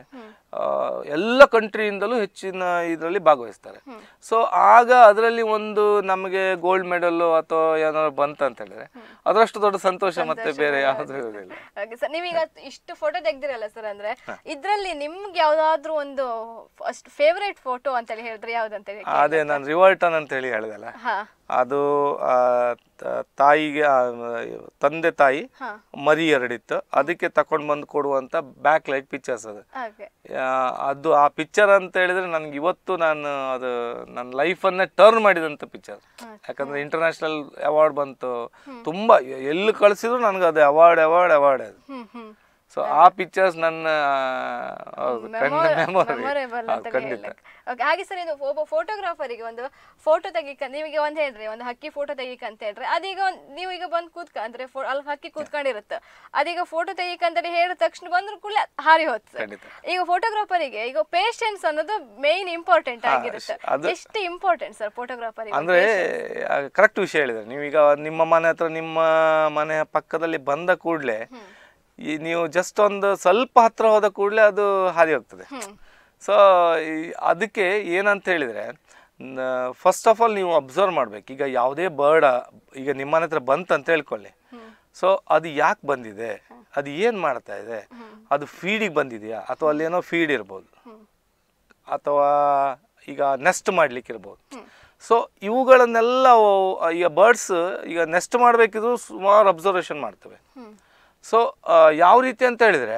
ಆ, ಎಲ್ಲ ಕಂಟ್ರಿಯಿಂದಲೂ ಹೆಚ್ಚಿನ ಇದರಲ್ಲಿ ಭಾಗವಹಿಸ್ತಾರೆ ಸೊ ಆಗ ಅದರಲ್ಲಿ ಒಂದು ನಮಗೆ ಗೋಲ್ಡ್ ಮೆಡಲ್ ಅಥವಾ ಏನಾದ್ರು ಬಂತಂತ ಹೇಳಿದ್ರೆ ಅದರಷ್ಟು ದೊಡ್ಡ ಸಂತೋಷ ಮತ್ತೆ ಬೇರೆ ಯಾವುದೂ ಇರೋದಿಲ್ಲ ಓಕೆ ಸರ್ ನೀವೀಗ ಇಷ್ಟು ಫೋಟೋ ತೆಗ್ದಿರಲ್ಲ ಸರ್ ಅಂದ್ರೆ ಇದ್ರಲ್ಲಿ ನಿಮ್ಗೆ ಯಾವ್ದಾದ್ರು ಒಂದು ಅಷ್ಟು ಫೇವರೇಟ್ ಫೋಟೋ ಅಂತೇಳಿ ಹೇಳಿದ್ರೆ ಯಾವ್ದಂತೇಳಿ ಅದೇ ನಾನು ರಿವರ್ಟನ್ ಅಂತ ಹೇಳಿ ಹೇಳಿದಲ್ಲ ಹಾ ಅದು ಆ, ತ- ತಾಯಿಗೆ ಆ, ತಂದೆ ತಾಯಿ ಹಾ ಮರಿ ಎರಡಿತ್ತು ಅದಕ್ಕೆ ತಕೊಂಡ್ ಬಂದು ಕೊಡುವಂತ ಬ್ಯಾಕ್ ಲೈಟ್ ಪಿಕ್ಚರ್ಸ್ ಅದು ಓಕೆ ಆ, ಅದು ಆ ಪಿಕ್ಚರ್ ಅಂತ ಹೇಳಿದ್ರೆ ನನ್ಗೆ ಇವತ್ತು ನಾನು ಅದು ನನ್ನ ಲೈಫನ್ನೇ ಟರ್ನ್ ಮಾಡಿದಂಥ ಪಿಕ್ಚರ್ ಯಾಕಂದ್ರೆ ಇಂಟರ್ನ್ಯಾಷನಲ್ ಅವಾರ್ಡ್ ಬಂತು ತುಂಬಾ ಎಲ್ಲಿ ಕಳಿಸಿದ್ರು ನನಗೆ ಅದು ಅವಾರ್ಡ್ ಅವಾರ್ಡ್ ಅವಾರ್ಡ್ ಅದು ಹ್ಮ್ ಹ್ಮ್ ಸೊ ಆ ಪಿಕ್ಚರ್ಸ್ ನನ್ನ ಹೌದು, ಖಂಡಿತ ಮೆಮೊರಿ ಮೆಮೊರೇಬಲ್ ಅಂತ ಖಂಡಿತ ಹೇಳಕ್ ಓಕೆ ಹಾಗೆ ಸರ್ ಇದು ಒಬ್ಬ ಫೋಟೋಗ್ರಾಫರಿಗೆ ಒಂದು ಫೋಟೋ ತೆಗಿಕ ನೀವೀಗ ಒಂದ್ ಹೇಳ್ರಿ ಒಂದು ಹಕ್ಕಿ ಫೋಟೋ ತೆಗಿಕ ಅಂತ ಹೇಳ್ರಿ ಅದೀಗ ಒಂದ್ ನೀವು ಈಗ ಬಂದ್ ಕೂತ್ಕ ಅಂದ್ರೆ ಫೋ- ಅಲ್ಲಿ ಹಕ್ಕಿ ಕೂತ್ಕೊಂಡಿರುತ್ತೆ ಅದೀಗ ಫೋಟೋ ತೆಗಿಕ ಅಂತೇಳಿ ಹೇಳಿದ ತಕ್ಷಣ ಬಂದ್ರು ಕೂಡಲೇ ಹಾರಿ ಹೋತ್ ಖಂಡಿತ. ಈಗ ಫೋಟೋಗ್ರಾಫರಿಗೆ ಈಗ ಪೇಷನ್ಸ್ ಅನ್ನೋದು ಮೇನ್ ಇಂಪಾರ್ಟೆಂಟ್ ಆಗಿರುತ್ತೆ ಅದು- ಎಷ್ಟು ಇಂಪಾರ್ಟೆಂಟ್ ಸರ್ ಫೋಟೋಗ್ರಾಫರಿಗೆ ಅಂದ್ರೆ ಕರೆಕ್ಟ್ ವಿಷಯ ಹೇಳಿದ್ರೆ ನೀವೀಗ ನಿಮ್ಮ ಮನೆ ಹತ್ರ ನಿಮ್ಮ ಮನೆಯ ಪಕ್ಕದಲ್ಲಿ ಬಂದ ಕೂಡಲೇ ಈ ನೀವು ಜಸ್ಟ್ ಒಂದು ಸ್ವಲ್ಪ ಹತ್ರ ಹೋದ ಕೂಡಲೇ ಅದು ಹಾರಿ ಹೋಗ್ತದೆ ಸೊ ಅದಕ್ಕೆ ಏನಂತ ಹೇಳಿದ್ರೆ ಫಸ್ಟ್ ಆಫ್ ಆಲ್ ನೀವು ಅಬ್ಸರ್ವ್ ಮಾಡ್ಬೇಕು ಈಗ ಯಾವುದೇ ಬರ್ಡ್ ಈಗ ನಿಮ್ಮ ಮನೆ ಹತ್ರ ಬಂತು ಅಂತ ಹೇಳ್ಕೊಳ್ಳಿ ಸೊ ಅದು ಯಾಕೆ ಬಂದಿದೆ ಅದು ಏನು ಮಾಡ್ತಾ ಇದೆ ಅದು ಫೀಡಿಗೆ ಬಂದಿದೆಯಾ ಅಥವಾ ಅಲ್ಲೇನೋ ಫೀಡ್ ಇರ್ಬೋದು ಅಥವಾ ಈಗ ನೆಸ್ಟ್ ಮಾಡ್ಲಿಕ್ಕೆ ಇರ್ಬೋದು ಸೊ ಇವುಗಳನ್ನೆಲ್ಲ ಅವು- ಈಗ ಬರ್ಡ್ಸ್ ಈಗ ನೆಸ್ಟ್ ಮಾಡಬೇಕಿದ್ರು ಸುಮಾರು ಅಬ್ಸರ್ವೇಷನ್ ಮಾಡ್ತವೆ ಸೊ ಯಾವ ರೀತಿ ಅಂತ ಹೇಳಿದರೆ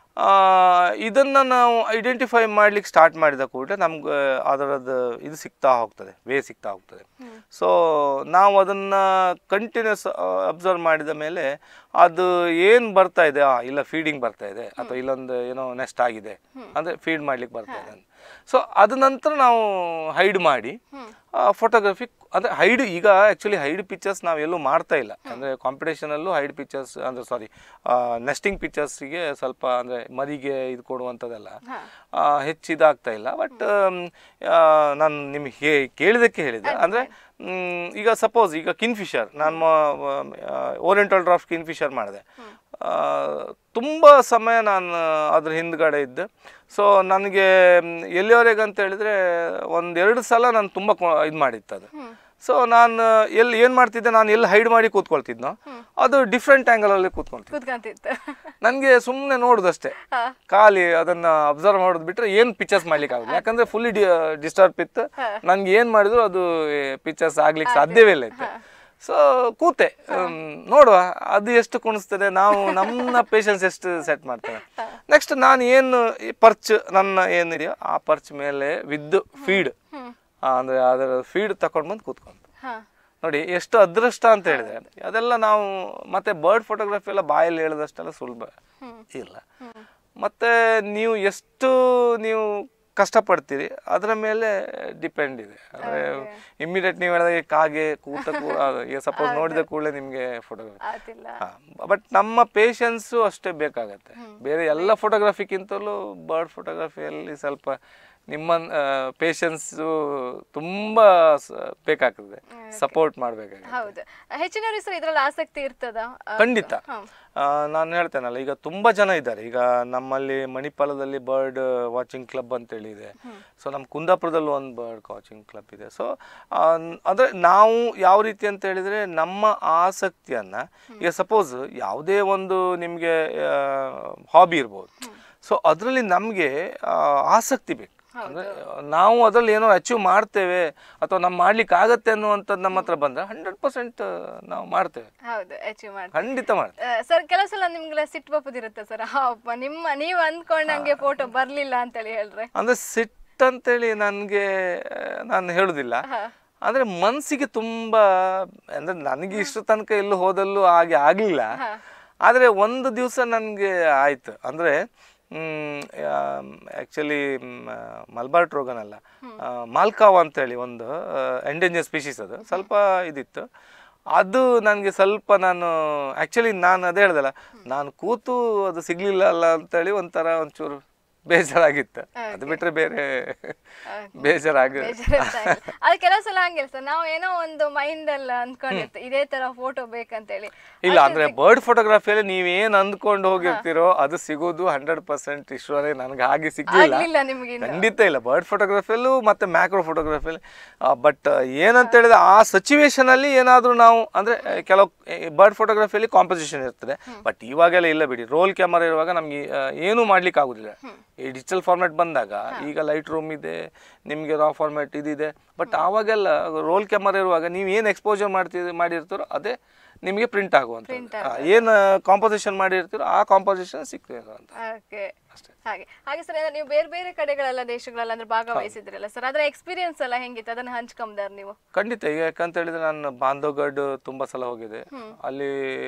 ಇದನ್ನು ನಾವು ಐಡೆಂಟಿಫೈ ಮಾಡ್ಲಿಕ್ಕೆ ಸ್ಟಾರ್ಟ್ ಮಾಡಿದ ಕೂಡಲೇ ನಮ್ಗೆ ಅದರದ್ದು ಇದು ಸಿಗ್ತಾ ಹೋಗ್ತದೆ ವೇ ಸಿಗ್ತಾ ಹೋಗ್ತದೆ ಸೊ ನಾವು ಅದನ್ನು ಕಂಟಿನ್ಯೂಸ್ ಅಬ್ಸರ್ವ್ ಮಾಡಿದ ಮೇಲೆ ಅದು ಏನು ಬರ್ತಾ ಇದೆ ಆ ಇಲ್ಲ ಫೀಡಿಂಗ್ ಬರ್ತಾ ಇದೆ ಅಥವಾ ಇಲ್ಲೊಂದು ಏನೋ ನೆಸ್ಟ್ ಆಗಿದೆ ಅಂದರೆ ಫೀಡ್ ಮಾಡ್ಲಿಕ್ಕೆ ಬರ್ತಾ ಇದೆ ಅಂತ ಸೊ ಅದ ನಂತರ ನಾವು ಹೈಡ್ ಮಾಡಿ ಫೋಟೋಗ್ರಫಿ ಅಂದರೆ ಹೈಡ್ ಈಗ ಆ್ಯಕ್ಚುಲಿ ಹೈಡ್ ಪಿಕ್ಚರ್ಸ್ ನಾವೆಲ್ಲೂ ಮಾಡ್ತಾ ಇಲ್ಲ ಅಂದರೆ ಕಾಂಪಿಟೇಷನಲ್ಲೂ ಹೈಡ್ ಪಿಕ್ಚರ್ಸ್ ಅಂದರೆ ಸಾರಿ ನೆಸ್ಟಿಂಗ್ ಪಿಕ್ಚರ್ಸಿಗೆ ಸ್ವಲ್ಪ ಅಂದರೆ ಮರಿಗೆ ಇದು ಕೊಡುವಂಥದ್ದೆಲ್ಲ ಆ, ಹೆಚ್ಚು ಇದಾಗ್ತಾ ಇಲ್ಲ ಬಟ್ ನಾನು ನಿಮ್ಗೆ ಹೇ ಕೇಳಿದಕ್ಕೆ ಹೇಳಿದೆ ಅಂದರೆ ಈಗ ಸಪೋಸ್ ಈಗ ಕಿನ್ಫಿಶರ್ ನಾನು ಓರಿಯೆಂಟಲ್ ಡ್ರಾಫ್ಟ್ ಕಿನ್ಫಿಶರ್ ಮಾಡಿದೆ ತುಂಬ ಸಮಯ ನಾನು ಅದ್ರ ಹಿಂದ್ಗಡೆ ಇದ್ದೆ ಸೊ ನನಗೆ ಎಲ್ಲಿವರೆಗೆ ಅಂತ ಹೇಳಿದ್ರೆ ಒಂದೆರಡು ಸಲ ನಾನು ತುಂಬ ಇದು ಮಾಡಿತ್ತು ಅದು ಸೊ ನಾನು ಎಲ್ಲಿ ಏನು ಮಾಡ್ತಿದ್ದೆ ನಾನು ಎಲ್ಲಿ ಹೈಡ್ ಮಾಡಿ ಕೂತ್ಕೊಳ್ತಿದ್ನೋ ಅದು ಡಿಫ್ರೆಂಟ್ ಆ್ಯಂಗಲಲ್ಲಿ ಕೂತ್ಕೊಳ್ತಿದ್ದೆ ಕೂತ್ಕೊಂತಿತ್ತು ನನಗೆ ಸುಮ್ಮನೆ ನೋಡೋದಷ್ಟೇ ಖಾಲಿ ಅದನ್ನ ಅಬ್ಸರ್ವ್ ಮಾಡೋದು ಬಿಟ್ರೆ ಏನು ಪಿಕ್ಚರ್ಸ್ ಮಾಡ್ಲಿಕ್ಕೆ ಆಗುದು ಯಾಕಂದ್ರೆ ಫುಲ್ಲಿ ಡಿಸ್ಟರ್ಬ್ ಇತ್ತು ನನ್ಗೆ ಏನು ಮಾಡಿದ್ರು ಅದು ಪಿಕ್ಚರ್ಸ್ ಆಗ್ಲಿಕ್ಕೆ ಸಾಧ್ಯವೇ ಇಲ್ಲ ಇತ್ತು ಸೊ ಕೂತೆ ಹ್ಮ್, ನೋಡುವ ಅದು ಎಷ್ಟು ಕುಣಿಸ್ತದೆ ನಾವು ನಮ್ಮ ಪೇಷನ್ಸ್ ಎಷ್ಟು ಸೆಟ್ ಮಾಡ್ತೇವೆ ನೆಕ್ಸ್ಟ್ ನಾನು ಏನು ಪರ್ಚ್ ನನ್ನ ಏನಿದೆಯೋ ಆ ಪರ್ಚ್ ಮೇಲೆ ವಿದ್ ಫೀಡ್ ಅಂದ್ರೆ ಅದರ ಫೀಡ್ ತಕೊಂಡ್ ಬಂದು ಕೂತ್ಕೊಂಡು ಹಾ ನೋಡಿ ಎಷ್ಟು ಅದೃಷ್ಟ ಅಂತ ಹೇಳಿದ್ರೆ ಅದೆಲ್ಲ ನಾವು ಮತ್ತೆ ಬರ್ಡ್ ಫೋಟೋಗ್ರಫಿ ಎಲ್ಲ ಬಾಯಲ್ಲಿ ಹೇಳಿದಷ್ಟೆಲ್ಲ ಸುಲಭ ಇಲ್ಲ ಮತ್ತೆ ನೀವು ಎಷ್ಟು ನೀವು ಕಷ್ಟಪಡ್ತೀರಿ ಅದರ ಮೇಲೆ ಡಿಪೆಂಡ್ ಇದೆ ಅಂದ್ರೆ ಇಮಿಡಿಯೇಟ್ ನೀವು ಹೇಳಿದಾಗ ಕಾಗೆ ಕೂತ ಸಪೋಸ್ ನೋಡಿದ ಕೂಡಲೇ ನಿಮಗೆ ಫೋಟೋಗ್ರಫಿ ಆತಿಲ್ಲ ಬಟ್ ನಮ್ಮ ಪೇಷನ್ಸು ಅಷ್ಟೇ ಬೇಕಾಗತ್ತೆ ಬೇರೆ ಎಲ್ಲ ಫೋಟೋಗ್ರಫಿಗಿಂತಲೂ ಬರ್ಡ್ ಫೋಟೋಗ್ರಫಿಯಲ್ಲಿ ಸ್ವಲ್ಪ ನಿಮ್ಮ ಪೇಷನ್ಸು ತುಂಬಾ ಸ- ಬೇಕಾಗ್ತದೆ ಸಪೋರ್ಟ್ ಮಾಡಬೇಕಾಗುತ್ತೆ ಹೌದು ಹೆಚ್ಚಿನವ್ರಿಗೆ ಸರ್ ಇದ್ರಲ್ಲಿ ಆಸಕ್ತಿ ಇರ್ತದ ಖಂಡಿತ ಆ, ನಾನು ಹೇಳ್ತೇನಲ್ಲ ಈಗ ತುಂಬಾ ಜನ ಇದ್ದಾರೆ ಈಗ ನಮ್ಮಲ್ಲಿ ಮಣಿಪಾಲದಲ್ಲಿ ಬರ್ಡ್ ವಾಚಿಂಗ್ ಕ್ಲಬ್ ಅಂತೇಳಿ ಇದೆ ಸೊ ನಮ್ಮ ಕುಂದಾಪುರದಲ್ಲೂ ಒಂದು ಬರ್ಡ್ ವಾಚಿಂಗ್ ಕ್ಲಬ್ ಇದೆ ಸೊ ಅಂದ್ರೆ ನಾವು ಯಾವ ರೀತಿ ಅಂತ ಹೇಳಿದ್ರೆ ನಮ್ಮ ಆಸಕ್ತಿಯನ್ನ ಈಗ ಸಪೋಸ್ ಯಾವುದೇ ಒಂದು ನಿಮಗೆ ಹಾಬಿ ಇರ್ಬೋದು ಸೊ ಅದರಲ್ಲಿ ನಮಗೆ ಆಸಕ್ತಿ ಬೇಕು ಅಂದ್ರೆ ನಾವು ಅದ್ರಲ್ಲಿ ಏನೋ ಅಚೀವ್ ಮಾಡ್ತೇವೆ ಅಥವಾ ನಾವು ಮಾಡ್ಲಿಕ್ಕೆ ಆಗತ್ತೆ ಅನ್ನುವಂಥದ್ದು ನಮ್ಮ ಹತ್ರ ಬಂದ್ರೆ ಹಂಡ್ರೆಡ್ ಪರ್ಸೆಂಟ್ ನಾವು ಮಾಡ್ತೇವೆ ಹೌದು ಅಚೀವ್ ಮಾಡಿ ಖಂಡಿತ ಮಾಡ್ತೇವೆ ಸರ್ ಕೆಲವು ಸಲ ನಿಮ್ಗೆಲ್ಲ ಸಿಟ್ಟು ಬಪ್ಪದಿರುತ್ತೆ ಸರ್ ಅಪ್ಪ ನಿಮ್ಮ ನೀವು ಅಂದ್ಕೊಂಡಂಗೆ ಫೋಟೋ ಬರ್ಲಿಲ್ಲ ಅಂತೇಳಿ ಹೇಳ್ರೆ ಅಂದ್ರೆ ಸಿಟ್ ಅಂತೇಳಿ ನನಗೆ ನಾನು ಹೇಳುದಿಲ್ಲ ಅಂದ್ರೆ ಮನಸ್ಸಿಗೆ ತುಂಬಾ ಅಂದ್ರೆ ನನಗೆ ಇಷ್ಟು ತನಕ ಎಲ್ಲೂ ಹೋದಲ್ಲೂ ಹಾಗೆ ಆಗ್ಲಿಲ್ಲ ಆದ್ರೆ ಒಂದು ದಿವಸ ನನಗೆ ಆಯ್ತು ಅಂದ್ರೆ ಆ್ಯಕ್ಚುಲಿ ಮಲ್ಬಾರ್ ಟ್ರೋಗನ್ ಅಲ್ಲ ಆ, ಮಾಲ್ಕಾವ್ ಅಂತೇಳಿ ಒಂದು ಎಂಡೇಂಜರ್ ಸ್ಪೀಶೀಸ್ ಅದು ಸ್ವಲ್ಪ ಇದಿತ್ತು ಅದು ನನಗೆ ಸ್ವಲ್ಪ ನಾನು ಆ್ಯಕ್ಚುಲಿ ನಾನು ಅದೇ ಹೇಳ್ದಲ್ಲ ನಾನು ಕೂತು ಅದು ಸಿಗ್ಲಿಲ್ಲ ಅಲ್ಲ ಅಂತೇಳಿ ಒಂಥರ ಒಂಚೂರು ಬೇಜಾರಾಗಿತ್ತು ಅದು ಬಿಟ್ರೆ ಬೇರೆ ಬೇಜಾರಾಗ ಬೇಜಾರಾಗ್ತಾ ಇಲ್ಲ. ಅದು ಕೆಲವು ಸಲ ಹಂಗಿಲ್ಲ ಸರ್ ನಾವು ಏನೋ ಒಂದು ಮೈಂಡ್ ಅಲ್ಲ ಅನ್ಕೊಂಡಿರ್ತೀವಿ ಇದೇ ತರ ಫೋಟೋ ಬೇಕಂತೇಳಿ ಇಲ್ಲ ಅಂದ್ರೆ ಬರ್ಡ್ ಫೋಟೋಗ್ರಫಿಯಲ್ಲಿ ನೀವೇನ್ ಅಂದ್ಕೊಂಡು ಹೋಗಿರ್ತೀರೋ ಅದು ಸಿಗೋದು ಹಂಡ್ರೆಡ್ ಪರ್ಸೆಂಟ್ ಇಷ್ಟವರೆಗೆ ನನಗೆ ಹಾಗೆ ಸಿಗ್ಲಿಲ್ಲ ಆಗ್ಲಿಲ್ಲ ನಿಮ್ಗೆ ಇನ್ನು. ಖಂಡಿತ ಇಲ್ಲ ಬರ್ಡ್ ಫೋಟೋಗ್ರಫಿಯಲ್ಲೂ ಮತ್ತೆ ಮ್ಯಾಕ್ರೋ ಫೋಟೋಗ್ರಫಿಯಲ್ಲಿ ಬಟ್ ಏನಂತ ಹೇಳಿದ್ರೆ ಆ ಸಿಚುವೇಶನ್ ಅಲ್ಲಿ ಏನಾದ್ರೂ ನಾವು ಅಂದ್ರೆ ಆ, ಕೆಲವು ಬರ್ಡ್ ಫೋಟೋಗ್ರಫಿಯಲ್ಲಿ ಕಾಂಪೋಸಿಷನ್ ಇರ್ತದೆ ಬಟ್ ಇವಾಗೆಲ್ಲ ಇಲ್ಲ ಬಿಡಿ ರೋಲ್ ಕ್ಯಾಮರಾ ಇರುವಾಗ ನಮ್ಗೆ ಆ, ಏನೂ ಮಾಡ್ಲಿಕ್ಕೆ ಆಗುದಿಲ್ಲ ಈ ಡಿಜಿಟಲ್ ಫಾರ್ಮ್ಯಾಟ್ ಬಂದಾಗ ಈಗ ಲೈಟ್ ರೂಮ್ ಇದೆ ನಿಮಗೆ ರಾ ಫಾರ್ಮ್ಯಾಟ್ ಇದಿದೆ ಬಟ್ ಆವಾಗೆಲ್ಲ ರೋಲ್ ಕ್ಯಾಮರಾ ಇರುವಾಗ ನೀವು ಏನು ಎಕ್ಸ್ಪೋಜರ್ ಮಾಡ್ತೀರಿ ಮಾಡಿರ್ತೀರೋ ಅದೇ ನಿಮಗೆ ಪ್ರಿಂಟ್ ಆಗುವಂಥದ್ದು ಏನು ಕಾಂಪೋಸಿಷನ್ ಮಾಡಿರ್ತೀರೋ ಆ ಕಾಂಪೋಸಿಷನ್ ಸಿಗ್ತದೆ ಅಂತ ಓಕೆ ಹಾಗೆ ಹಾಗೆ ಸರ್ ನೀವು ಬೇರೆ ಬೇರೆ ಕಡೆಗಳೆಲ್ಲ ದೇಶಗಳೆಲ್ಲ ಅಂದ್ರೆ ಭಾಗವಹಿಸಿದ್ರಲ್ಲ ಸರ್ ಅದರ ಎಕ್ಸ್ಪೀರಿಯನ್ಸ್ ಎಲ್ಲ ಹೆಂಗಿತ್ತು ಅದನ್ನ ಹಂಚ್ಕೊಂಬಾರ ನೀವು ಖಂಡಿತ ಈಗ ಯಾಕಂತ ಹೇಳಿದ್ರೆ ನಾನು ಬಾಂಧವಗಢ ತುಂಬಾ ಸಲ ಹೋಗಿದೆ ಅಲ್ಲಿ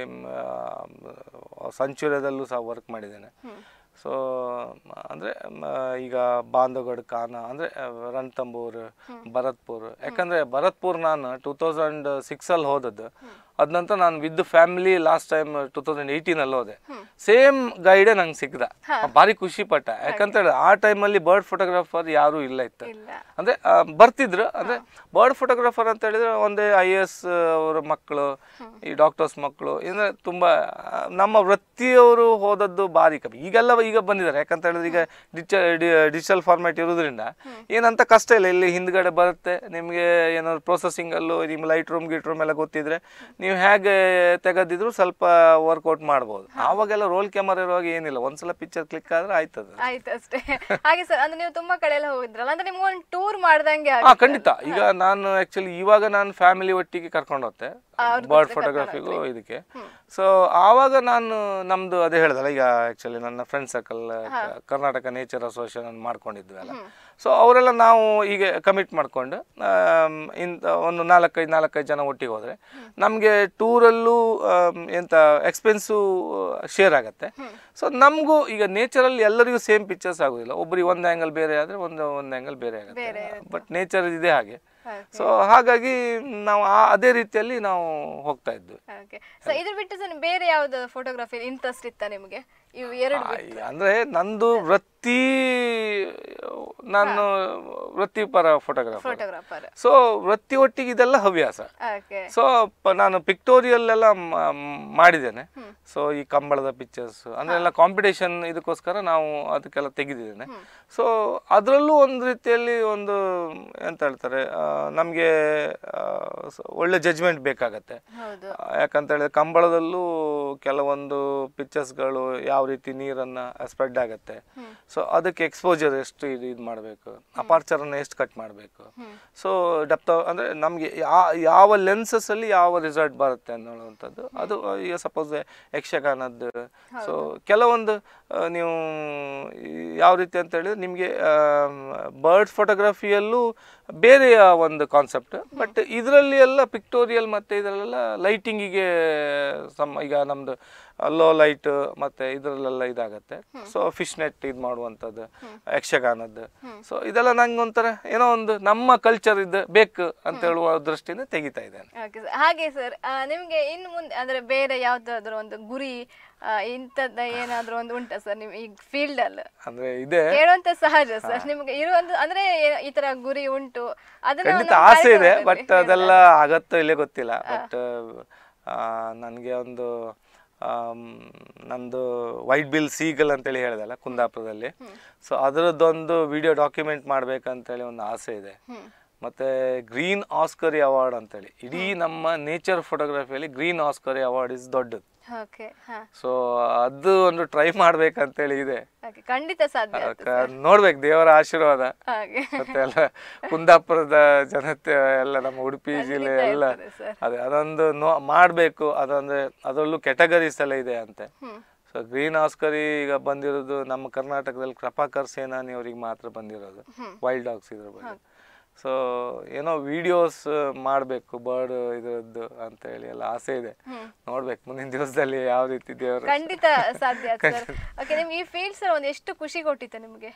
ಸಂಚುರ್ಯದಲ್ಲೂ ಸಹ ವರ್ಕ್ ಮಾಡಿದ್ದೇನೆ ಸೊ ಅಂದ್ರೆ ಮ, ಈಗ ಬಾಂಧವಗಢ ಕಾನ ಅಂದ್ರೆ ಆ, ರಣತಂಬೂರ್ ಭರತ್ಪುರ್ ಯಾಕಂದ್ರೆ ಭರತ್ಪುರ್ ನಾನು ಟೂ ತೌಸಂಡ್ ಸಿಕ್ಸ್ ಅಲ್ಲಿ ಹೋದದ್ದು ಅದ ನಂತರ ನಾನು with family last time two thousand eighteen ಅಲ್ಲಿ ಹೋದೆ ಸೇಮ್ ಗೈಡೆ ನಂಗೆ ಸಿಕ್ಕಿದ ಭಾರಿ ಖುಷಿ ಪಟ್ಟ ಯಾಕಂತ ಹೇಳಿದ್ರೆ ಆ ಟೈಮಲ್ಲಿ ಬರ್ಡ್ ಫೋಟೋಗ್ರಾಫರ್ ಯಾರು ಇಲ್ಲ ಇತ್ತು ಇಲ್ಲ ಅಂದ್ರೆ ಆ, ಬರ್ತಿದ್ರು ಅಂದ್ರೆ ಬರ್ಡ್ ಫೋಟೋಗ್ರಾಫರ್ ಅಂತ ಹೇಳಿದ್ರೆ ಒಂದೇ ಐ ಎ ಎಸ್ ಅವರ ಮಕ್ಕಳು ಈ ಡಾಕ್ಟರ್ಸ್ ಮಕ್ಕಳು ಅಂದ್ರೆ ತುಂಬಾ ಆ, ನಮ್ಮ ವೃತ್ತಿಯವರು ಹೋದದ್ದು ಭಾರಿ ಕಮ್ಮಿ ಈಗೆಲ್ಲ ಈಗ ಬಂದಿದ್ದಾರೆ ಯಾಕಂತ ಹೇಳಿದ್ರೆ ಈಗ ಡಿಜಿಟಲ್ ಫಾರ್ಮ್ಯಾಟ್ ಇರೋದ್ರಿಂದ ಏನಂತ ಕಷ್ಟ ಇಲ್ಲ ಇಲ್ಲಿ ಹಿಂದ್ಗಡೆ ಬರುತ್ತೆ ನಿಮಗೆ ಏನಾದ್ರು ಪ್ರೊಸೆಸಿಂಗ್ ಅಲ್ಲೂ ನಿಮ್ಮ ಲೈಟ್ ರೂಮ್ ಗಿಟ್ ರೂಮ್ ಎಲ್ಲ ಗೊತ್ತಿದ್ರೆ ನೀವು ಹೇಗೆ ತೆಗೆದಿದ್ರು ಸ್ವಲ್ಪ ವರ್ಕೌಟ್ ಮಾಡ್ಬೋದು ಆವಾಗೆಲ್ಲ ರೋಲ್ ಕ್ಯಾಮರಾ ಇರುವಾಗ ಏನಿಲ್ಲ ಒಂದ್ಸಲ ಪಿಕ್ಚರ್ ಕ್ಲಿಕ್ ಆದ್ರೆ ಆಯ್ತದ ಆಯ್ತು ಅಷ್ಟೇ ಹಾಗೆ ಸರ್ ಅಂದ್ರೆ ನೀವು ತುಂಬಾ ಕಡೆ ಎಲ್ಲ ಹೋಗಿದ್ರಲ್ಲ ಅಂದ್ರೆ ನಿಮ್ಗೆ ಒಂದು ಟೂರ್ ಮಾಡ್ದಂಗೆ ಹಾ ಆಗುತ್ತೆ. ಖಂಡಿತ ಈಗ ನಾನು ಆಕ್ಚುಲಿ ಇವಾಗ ನಾನು ಫ್ಯಾಮಿಲಿ ಒಟ್ಟಿಗೆ ಕರ್ಕೊಂಡು ಹೋಗ್ತೆ ಬರ್ಡ್ ಫೋಟೋಗ್ರಫಿಗೂ ಇದಕ್ಕೆ ಸೊ ಆವಾಗ ನಾನು ನಮ್ದು ಅದೇ ಹೇಳ್ದಲ್ಲ ಈಗ ಆಕ್ಚುಲಿ ನನ್ನ friend circle Karnataka nature association ಮಾಡ್ಕೊಂಡಿದ್ವಿ ಅಲ್ಲ ಸೊ ಅವರೆಲ್ಲ ನಾವು ಹೀಗೆ ಕಮಿಟ್ ಮಾಡ್ಕೊಂಡು ಆಮ್, ಇಂತ ಒಂದು ನಾಲ್ಕೈದು ನಾಲ್ಕೈದು ಜನ ಒಟ್ಟಿಗೆ ಹೋದ್ರೆ ನಮಗೆ ಟೂರಲ್ಲೂ ಎಂತ ಎಕ್ಸ್ಪೆನ್ಸು ಶೇರ್ ಆಗತ್ತೆ ಸೊ ನಮಗೂ ಈಗ ನೇಚರಲ್ಲಿ ಎಲ್ಲರಿಗೂ ಸೇಮ್ ಪಿಕ್ಚರ್ಸ್ ಆಗೋದಿಲ್ಲ ಒಬ್ಬರಿಗೆ ಒಂದು ಆ್ಯಂಗಲ್ ಬೇರೆ ಆದರೆ ಒಂದು ಒಂದು ಆ್ಯಂಗಲ್ ಬೇರೆ ಆಗುತ್ತೆ ಬಟ್ ನೇಚರ್ ಇದೆ ಹಾಗೆ ಸೊ ಹಾಗಾಗಿ ನಾವು ಆ- ಅದೇ ರೀತಿಯಲ್ಲಿ ನಾವು ಹೋಗ್ತಾ ಇದ್ವಿ ಓಕೆ ಸೊ ಇದ್ರ ಬಿಟ್ಟು ಸರ್ ಬೇರೆ ಯಾವ್ದು ಫೋಟೋಗ್ರಫಿ ಇಂಟ್ರೆಸ್ಟ್ ಇತ್ತ ನಿಮಗೆ ಇವು ಎರಡು ಬಿಟ್ಟು ಆ, ಅಂದ್ರೆ ನಂದು ವೃತ್ತಿ ನಾನು ವೃತ್ತಿಪರ ಫೋಟೋಗ್ರಾಫರ್ ಫೋಟೋಗ್ರಾಫರ್ ಸೊ ವೃತ್ತಿ ಒಟ್ಟಿಗೆ ಇದೆಲ್ಲ ಹವ್ಯಾಸ ಓಕೆ ಸೊ ನಾನು ಪಿಕ್ಟೋರಿಯಲ್ ಎಲ್ಲ ಮ- ಮ್- ಮಾಡಿದ್ದೇನೆ ಸೊ ಈ ಕಂಬಳದ ಪಿಕ್ಚರ್ಸ್ ಅಂದ್ರೆ ಎಲ್ಲ ಕಾಂಪಿಟೇಷನ್ ಇದಕ್ಕೋಸ್ಕರ ನಾವು ಅದಕ್ಕೆಲ್ಲ ತೆಗೆದಿದ್ದೇನೆ ಸೊ ಅದರಲ್ಲೂ ಒಂದು ರೀತಿಯಲ್ಲಿ ಒಂದು ಎಂತ ಹೇಳ್ತಾರೆ ನಮಗೆ ಒಳ್ಳೆ ಜಜ್ಮೆಂಟ್ ಬೇಕಾಗತ್ತೆ ಹೌದು ಆ, ಯಾಕಂತ ಹೇಳಿದ್ರೆ ಕಂಬಳದಲ್ಲೂ ಕೆಲವೊಂದು ಪಿಕ್ಚರ್ಸ್ಗಳು ಯಾವ ರೀತಿ ನೀರನ್ನ ಸ್ಪ್ರೆಡ್ ಆಗತ್ತೆ ಸೊ ಅದಕ್ಕೆ ಎಕ್ಸ್ಪೋಜರ್ ಎಷ್ಟು ಇದು ಇದು ಮಾಡಬೇಕು ಅಪಾರ್ಚರನ್ನ ಎಷ್ಟು ಕಟ್ ಮಾಡಬೇಕು ಸೊ ಡೆಪ್ತ್ ಅಂದ್ರೆ ನಮಗೆ ಯಾವ ಲೆನ್ಸಸ್ ಅಲ್ಲಿ ಯಾವ ರಿಸಲ್ಟ್ ಬರುತ್ತೆ ಅನ್ನೋವಂಥದ್ದು ಅದು ಈಗ ಸಪೋಸ್ ಯಕ್ಷಗಾನದ್ದು ಸೊ ಕೆಲವೊಂದು ಆ, ನೀವು ಈ ಯಾವ ರೀತಿ ಅಂತ ಹೇಳಿದ್ರೆ ನಿಮಗೆ ಬರ್ಡ್ ಫೋಟೋಗ್ರಫಿಯಲ್ಲೂ ಬೇರೆಯ ಒಂದು ಕಾನ್ಸೆಪ್ಟ್ ಬಟ್ ಇದರಲ್ಲಿ ಎಲ್ಲ ಪಿಕ್ಟೋರಿಯಲ್ ಮತ್ತೆ ಇದರಲ್ಲೆಲ್ಲ ಲೈಟಿಂಗಿಗೆ ಸಮ್ ಈಗ ನಮ್ದು ಲೋ ಲೈಟ್ ಮತ್ತೆ ಇದರಲ್ಲೆಲ್ಲ ಇದಾಗತ್ತೆ ಸೊ ಫಿಶ್ ನೆಟ್ ಇದು ಮಾಡುವಂಥದ್ದು ಯಕ್ಷಗಾನದ್ದು ಸೊ ಇದೆಲ್ಲ ನಂಗೆ ಒಂಥರ ಏನೋ ಒಂದು ನಮ್ಮ ಕಲ್ಚರ್ ಇದು ಬೇಕು ಅಂತ ಹೇಳುವ ದೃಷ್ಟಿಯಿಂದ ತೆಗಿತಾ ಇದ್ದೇನೆ ಓಕೆ ಸರ್ ಹಾಗೆ ಸರ್ ನಿಮಗೆ ಇನ್ನು ಮುಂದೆ ಅಂದ್ರೆ ಬೇರೆ ಯಾವ್ದಾದ್ರು ಒಂದು ಗುರಿ ಆ, ಇಂಥದ್ದು ಏನಾದ್ರು ಒಂದು ಉಂಟಾ ಸರ್ ನಿಮ್ ಈ ಫೀಲ್ಡ್ ಅಲ್ಲಿ ಅಂದ್ರೆ ಇದೆ ಕೇಳುವಂತ ಸಹಜ ಸರ್ ನಿಮ್ಗೆ ಇರುವಂತ ಅಂದ್ರೆ ಏ- ಈ ತರ ಗುರಿ ಉಂಟು ಅದನ್ನ ಖಂಡಿತ ನಮ್ಮ ಆಸೆ ಇದೆ ಕಾರ್ಯಕ್ರಮದಲ್ಲಿ ಬಟ್ ಅದೆಲ್ಲ ಆಗತ್ತೋ ಇಲ್ಲೇ ಗೊತ್ತಿಲ್ಲ ಬಟ್ ನನಗೆ ಒಂದು ಆಮ್, ನಂದು ವೈಟ್ ಬಿಲ್ ಸೀಗಲ್ ಅಂತೇಳಿ ಹೇಳಿದಲ್ಲ ಕುಂದಾಪುರದಲ್ಲಿ ಸೊ ಅದರದ್ದೊಂದು ವಿಡಿಯೋ ಡಾಕ್ಯುಮೆಂಟ್ ಮಾಡ್ಬೇಕಂತೇಳಿ ಒಂದು ಆಸೆ ಇದೆ ಮತ್ತೆ ಗ್ರೀನ್ ಆಸ್ಕರಿ ಅವಾರ್ಡ್ ಅಂತೇಳಿ ಇಡೀ ನಮ್ಮ ನೇಚರ್ ಫೋಟೋಗ್ರಫಿಯಲ್ಲಿ ಗ್ರೀನ್ ಆಸ್ಕರಿ ಅವಾರ್ಡ್ ಇಸ್ ದೊಡ್ಡದು ಓಕೆ ಹಾ ಸೊ ಅದು ಒಂದು ಟ್ರೈ ಮಾಡ್ಬೇಕಂತೇಳಿ ಇದೆ ಓಕೆ ಖಂಡಿತ ಸಾಧ್ಯ ಆಯ್ತು ಅದಕ್ಕ ನೋಡ್ಬೇಕು ದೇವರ ಆಶೀರ್ವಾದ ಹಾಗೆ ಮತ್ತೆ ಎಲ್ಲ ಕುಂದಾಪುರದ ಜನತೆ ಎಲ್ಲ ನಮ್ಮ ಉಡುಪಿ ಜಿಲ್ಲೆ ಎಲ್ಲ ಇರ್ತದೆ ಸರ್. ಅದೇ ಅದೊಂದು ನೋ ಮಾಡ್ಬೇಕು ಅದಂದ್ರೆ ಅದರಲ್ಲೂ ಕೆಟಗರೀಸ್ ಎಲ್ಲ ಇದೆ ಅಂತೆ ಸೊ ಗ್ರೀನ್ ಆಸ್ಕರಿ ಈಗ ಬಂದಿರೋದು ನಮ್ಮ ಕರ್ನಾಟಕದಲ್ಲಿ ಕೃಪಾಕರ್ ಸೇನಾನಿ ಅವರಿಗೆ ಮಾತ್ರ ಬಂದಿರೋದು ವೈಲ್ಡ್ ಡಾಗ್ಸ್ ಇದ್ರ ಬಗ್ಗೆ ಸೊ ಏನೋ ವಿಡಿಯೋಸ್ ಮಾಡಬೇಕು ಬರ್ಡ್ ಇದ್ರದ್ದು ಅಂತ ಹೇಳಿ ಎಲ್ಲ ಆಸೆ ಇದೆ ನೋಡ್ಬೇಕು ಮುಂದಿನ ದಿವಸದಲ್ಲಿ ಯಾವ ರೀತಿ ದೇವರು ಖಂಡಿತ ಸಾಧ್ಯ ಆಯ್ತು ಸರ್ ಓಕೆ ನಿಮ್ಗೆ ಈ ಫೀಲ್ಡ್ ಸರ್ ಒಂದು ಎಷ್ಟು ಖುಷಿ ಕೊಟ್ಟಿತ್ತು ನಿಮ್ಗೆ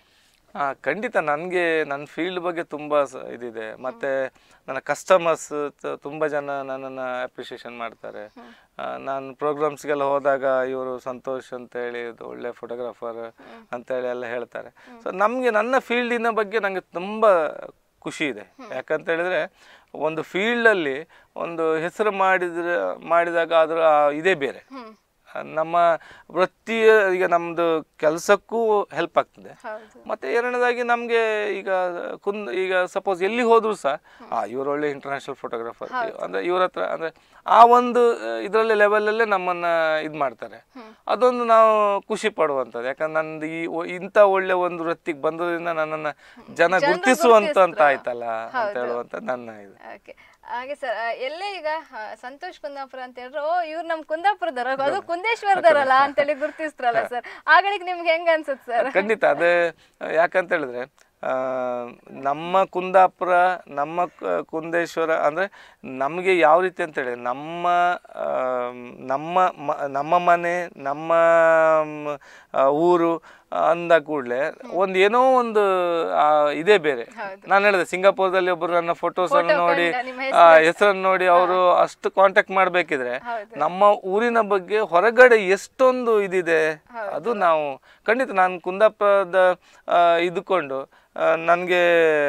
ಆ, ಖಂಡಿತ ನನಗೆ ನನ್ನ ಫೀಲ್ಡ್ ಬಗ್ಗೆ ತುಂಬ ಸ- ಇದಿದೆ ಮತ್ತೆ ನನ್ನ ಕಸ್ಟಮರ್ಸ್ ತುಂಬ ಜನ ನನ್ನನ್ನು ಅಪ್ರಿಷಿಯೇಷನ್ ಮಾಡ್ತಾರೆ ಆ, ನಾನು ಪ್ರೋಗ್ರಾಮ್ಸ್ಗೆಲ್ಲ ಹೋದಾಗ ಇವರು ಸಂತೋಷ್ ಅಂತೇಳಿ ಇದು ಒಳ್ಳೆ ಫೋಟೋಗ್ರಾಫರ್ ಅಂತೇಳಿ ಎಲ್ಲ ಹೇಳ್ತಾರೆ ಸೊ ನಮಗೆ ನನ್ನ ಫೀಲ್ಡಿನ ಬಗ್ಗೆ ನನಗೆ ತುಂಬ ಖುಷಿ ಇದೆ ಯಾಕಂತ ಹೇಳಿದ್ರೆ ಒಂದು ಫೀಲ್ಡಲ್ಲಿ ಒಂದು ಹೆಸರು ಮಾಡಿದ್ರೆ ಮಾಡಿದಾಗ ಅದರ ಆ ಇದೇ ಬೇರೆ ನಮ್ಮ ವೃತ್ತಿ ಈಗ ನಮ್ಮದು ಕೆಲಸಕ್ಕೂ ಹೆಲ್ಪ್ ಆಗ್ತದೆ ಹೌದು ಮತ್ತೆ ಎರಡನೇದಾಗಿ ನಮಗೆ ಈಗ ಕುಂದ್ ಈಗ ಸಪೋಸ್ ಎಲ್ಲಿ ಹೋದ್ರು ಸಹ ಆ ಇವರು ಒಳ್ಳೆ ಇಂಟರ್ನ್ಯಾಷನಲ್ ಫೋಟೋಗ್ರಾಫರ್ ಅಂದ್ರೆ ಇವ್ರ ಹತ್ರ ಅಂದ್ರೆ ಆ ಒಂದು ಇದರಲ್ಲಿ ಲೆವೆಲಲ್ಲೇ ನಮ್ಮನ್ನ ಇದು ಮಾಡ್ತಾರೆ ಅದೊಂದು ನಾವು ಖುಷಿ ಪಡುವಂಥದ್ದು ಯಾಕಂದ್ರೆ ನಂದು ಈ ಒ- ಇಂಥ ಒಳ್ಳೆ ಒಂದು ವೃತ್ತಿಗೆ ಬಂದದ್ರಿಂದ ನನ್ನನ್ನ ಜನ ಗುರುತಿಸುವಂತ ಅಂತ ಆಯ್ತಲ್ಲ ಅಂತ ಹೇಳುವಂತ ನನ್ನ ಇದು ಓಕೆ ಹಾಗೆ ಸರ್ ಎಲ್ಲೇ ಈಗ ಆ, ಸಂತೋಷ್ ಕುಂದಾಪುರ ಅಂತ ಹೇಳಿದ್ರೆ ಓ ಇವ್ರು ನಮ್ ಕುಂದಾಪುರದವ್ರ ಅದು ಕುಂದೇಶ್ವರದವರಲ್ಲ ಅಂತೇಳಿ ಗುರ್ತಿಸ್ತಾರಲ್ಲ ಸರ್ ಆಗಳಿಗೆ ನಿಮ್ಗೆ ಹೆಂಗ ಅನ್ಸುತ್ತೆ ಸರ್ ಖಂಡಿತ ಅದೇ ಯಾಕಂತ ಹೇಳಿದ್ರೆ ಆ, ನಮ್ಮ ಕುಂದಾಪುರ ನಮ್ಮ ಕ- ಕುಂದೇಶ್ವರ ಅಂದ್ರೆ ನಮಗೆ ಯಾವ ರೀತಿ ಅಂತ ಹೇಳಿ ನಮ್ಮ ಆ, ನಮ್ಮ ಮ- ನಮ್ಮ ಮನೆ ನಮ್ಮ ಮ್, ಆ, ಊರು ಅಂದ ಕೂಡಲೇ ಒಂದು ಏನೋ ಒಂದು ಆ, ಇದೇ ಬೇರೆ ನಾನು ಹೇಳಿದೆ ಸಿಂಗಾಪುರದಲ್ಲಿ ಒಬ್ಬರು ನನ್ನ ಫೋಟೋಸ್ ಅನ್ನು ನೋಡಿ ಕಂಡ, ನಿಮ್ಮ ಆ, ಹೆಸರನ್ನು ನೋಡಿ ಅವರು ಅಷ್ಟು ಕಾಂಟ್ಯಾಕ್ಟ್ ಮಾಡ್ಬೇಕಿದ್ರೆ ಹೌದು. ನಮ್ಮ ಊರಿನ ಬಗ್ಗೆ ಹೊರಗಡೆ ಎಷ್ಟೊಂದು ಇದಿದೆ ಅದು ನಾವು ಖಂಡಿತ ನಾನು ಕುಂದಾಪುರದ ಆ, ಇದ್ಕೊಂಡು ನನಗೆ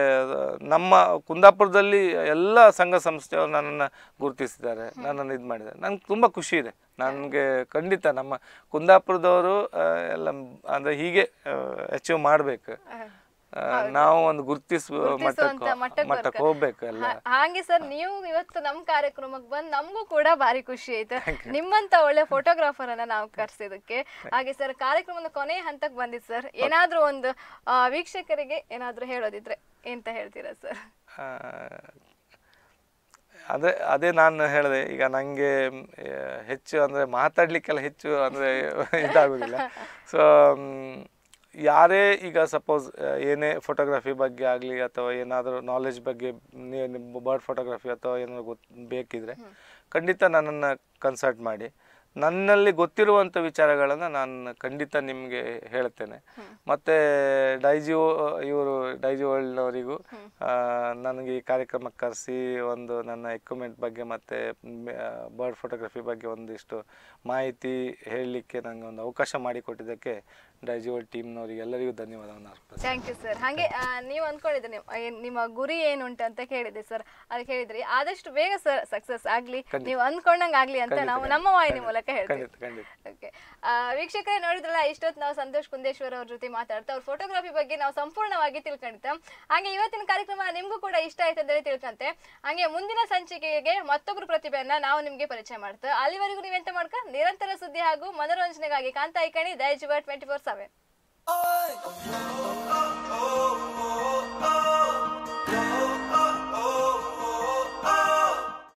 ನಮ್ಮ ಕುಂದಾಪುರದಲ್ಲಿ ಎಲ್ಲ ಸಂಘ ಸಂಸ್ಥೆಯವರು ನನ್ನನ್ನು ಗುರುತಿಸಿದ್ದಾರೆ ನನ್ನನ್ನು ಇದು ಮಾಡಿದ್ದಾರೆ ನಂಗೆ ತುಂಬ ಖುಷಿ ಇದೆ ನನಗೆ ಖಂಡಿತ ನಮ್ಮ ಕುಂದಾಪುರದವರು ಆ, ಎಲ್ಲ ಅಂದರೆ ಹೀಗೆ ಅಚೀವ್ ಮಾಡಬೇಕು ನಾವು ಒಂದು ಗುರುತಿಸುವ ಗುರ್ತಿಸುವಂತ ಮಟ್ಟಕ್ಕೆ ಮಟ್ಟಕ್ಕೆ ಮಟ್ಟಕ್ಕೆ ಹೋಗ್ಬೇಕು ಎಲ್ಲ ಹಾ- ಹಾಗೆ ಸರ್ ನೀವು ಇವತ್ತು ನಮ್ ಕಾರ್ಯಕ್ರಮಕ್ಕೆ ಬಂದ್ ನಮಗೂ ಕೂಡ ಭಾರಿ ಖುಷಿ ಆಯ್ತು ನಿಮ್ಮಂತ ಒಳ್ಳೆ ಫೋಟೋಗ್ರಾಫರ್ ಅನ್ನ ನಾವು ಕರ್ಸಿದಕ್ಕೆ ಹಾಗೆ ಸರ್ ಕಾರ್ಯಕ್ರಮದ ಕೊನೆಯ ಹಂತಕ್ಕೆ ಬಂದಿತ್ತು ಸರ್ ಏನಾದ್ರೂ ಒಂದು ಆ, ವೀಕ್ಷಕರಿಗೆ ಏನಾದ್ರೂ ಹೇಳೋದಿದ್ರೆ ಎಂತ ಹೇಳ್ತೀರಾ ಸರ್ ಆ, ಅದೇ ಅದೇ ನಾನು ಹೇಳಿದೆ ಈಗ ನನಗೆ ಹೆಚ್ಚು ಅಂದರೆ ಮಾತಾಡಲಿಕ್ಕೆಲ್ಲ ಹೆಚ್ಚು ಅಂದರೆ ಇದಾಗೋದಿಲ್ಲ ಸೊ ಯಾರೇ ಈಗ ಸಪೋಸ್ ಏನೇ ಫೋಟೋಗ್ರಫಿ ಬಗ್ಗೆ ಆಗಲಿ ಅಥವಾ ಏನಾದರೂ ನಾಲೆಜ್ ಬಗ್ಗೆ ಬರ್ಡ್ ಫೋಟೋಗ್ರಫಿ ಅಥವಾ ಏನಾದ್ರು ಗೊತ್ತು ಬೇಕಿದ್ರೆ ಖಂಡಿತ ನನ್ನನ್ನು ಕನ್ಸಲ್ಟ್ ಮಾಡಿ ನನ್ನಲ್ಲಿ ಗೊತ್ತಿರುವಂಥ ವಿಚಾರಗಳನ್ನು ನಾನು ಖಂಡಿತ ನಿಮಗೆ ಹೇಳ್ತೇನೆ ಮತ್ತು ಡೈಜಿ ಇವರು ಡೈಜಿ ವರ್ಲ್ಡ್ನವರಿಗೂ ನನಗೆ ಈ ಕಾರ್ಯಕ್ರಮಕ್ಕೆ ಕರೆಸಿ ಒಂದು ನನ್ನ ಎಕ್ವಿಪ್ಮೆಂಟ್ ಬಗ್ಗೆ ಮತ್ತು ಬರ್ಡ್ ಫೋಟೋಗ್ರಫಿ ಬಗ್ಗೆ ಒಂದಿಷ್ಟು ಮಾಹಿತಿ ಹೇಳಲಿಕ್ಕೆ ನನಗೆ ಒಂದು ಅವಕಾಶ ಮಾಡಿಕೊಟ್ಟಿದ್ದಕ್ಕೆ ಡೈಜಿ ವರ್ಲ್ಡ್ ಟೀಮ್ನವರಿಗೆ ಎಲ್ಲರಿಗೂ ಧನ್ಯವಾದವನ್ನು ಅರ್ಪಿಸ್ತೇನೆ ಥ್ಯಾಂಕ್ ಯು ಸರ್ ಹಾಗೆ ಆ, ನೀವು ಅನ್ಕೊಂಡಿದ್ರಿ ನೀವು ಏನ್- ನಿಮ್ಮ ಗುರಿ ಏನು ಉಂಟು ಅಂತ ಕೇಳಿದೆ ಸರ್ ಅದಕ್ಕೆ ಹೇಳಿದ್ರಿ ಆದಷ್ಟು ಬೇಗ ಸರ್ ಸಕ್ಸಸ್ ಆಗ್ಲಿ ನೀವು ಅನ್ಕೊಂಡಂಗ್ ಆಗ್ಲಿ ಅಂತ ನಾವು ನಮ್ಮ ವಾಹಿನಿ ಮೂಲಕ ಹೇಳ್ತೀವಿ ಖಂಡಿತ ಖಂಡಿತ ಓಕೆ ವೀಕ್ಷಕರೇ ನೋಡಿದ್ರಲ್ಲ ಇಷ್ಟೊತ್ತು ನಾವು ಸಂತೋಷ್ ಕುಂದೇಶ್ವರ್ ಅವ್ರ ಜೊತೆ ಮಾತಾಡ್ತಾ ಅವ್ರ ಫೋಟೋಗ್ರಫಿ ಬಗ್ಗೆ ನಾವು ಸಂಪೂರ್ಣವಾಗಿ ತಿಳ್ಕೊಂಡಿದ್ದ ಹಾಗೆ ಇವತ್ತಿನ ಕಾರ್ಯಕ್ರಮ ನಿಮ್ಗೂ ಕೂಡ ಇಷ್ಟ ಆಯ್ತು ಅಂತ ಹೇಳಿ ತಿಳ್ಕಂತೆ ಹಾಗೆ ಮುಂದಿನ ಸಂಚಿಕೆಗೆ ಮತ್ತೊಬ್ರು ಪ್ರತಿಭೆಯನ್ನ ನಾವು ನಿಮ್ಗೆ ಪರಿಚಯ ಮಾಡ್ತೇವೆ ಅಲ್ಲಿವರೆಗೂ ನೀವೆಂತ ಮಾಡ್ಕ ನಿರಂತರ ಸುದ್ದಿ ಹಾಗೂ ಮನೋರಂಜನೆಗಾಗಿ ಕಾಂತಾ ಐಕಣಿ ದಯಜೀವ twenty four seven oh, oh, oh.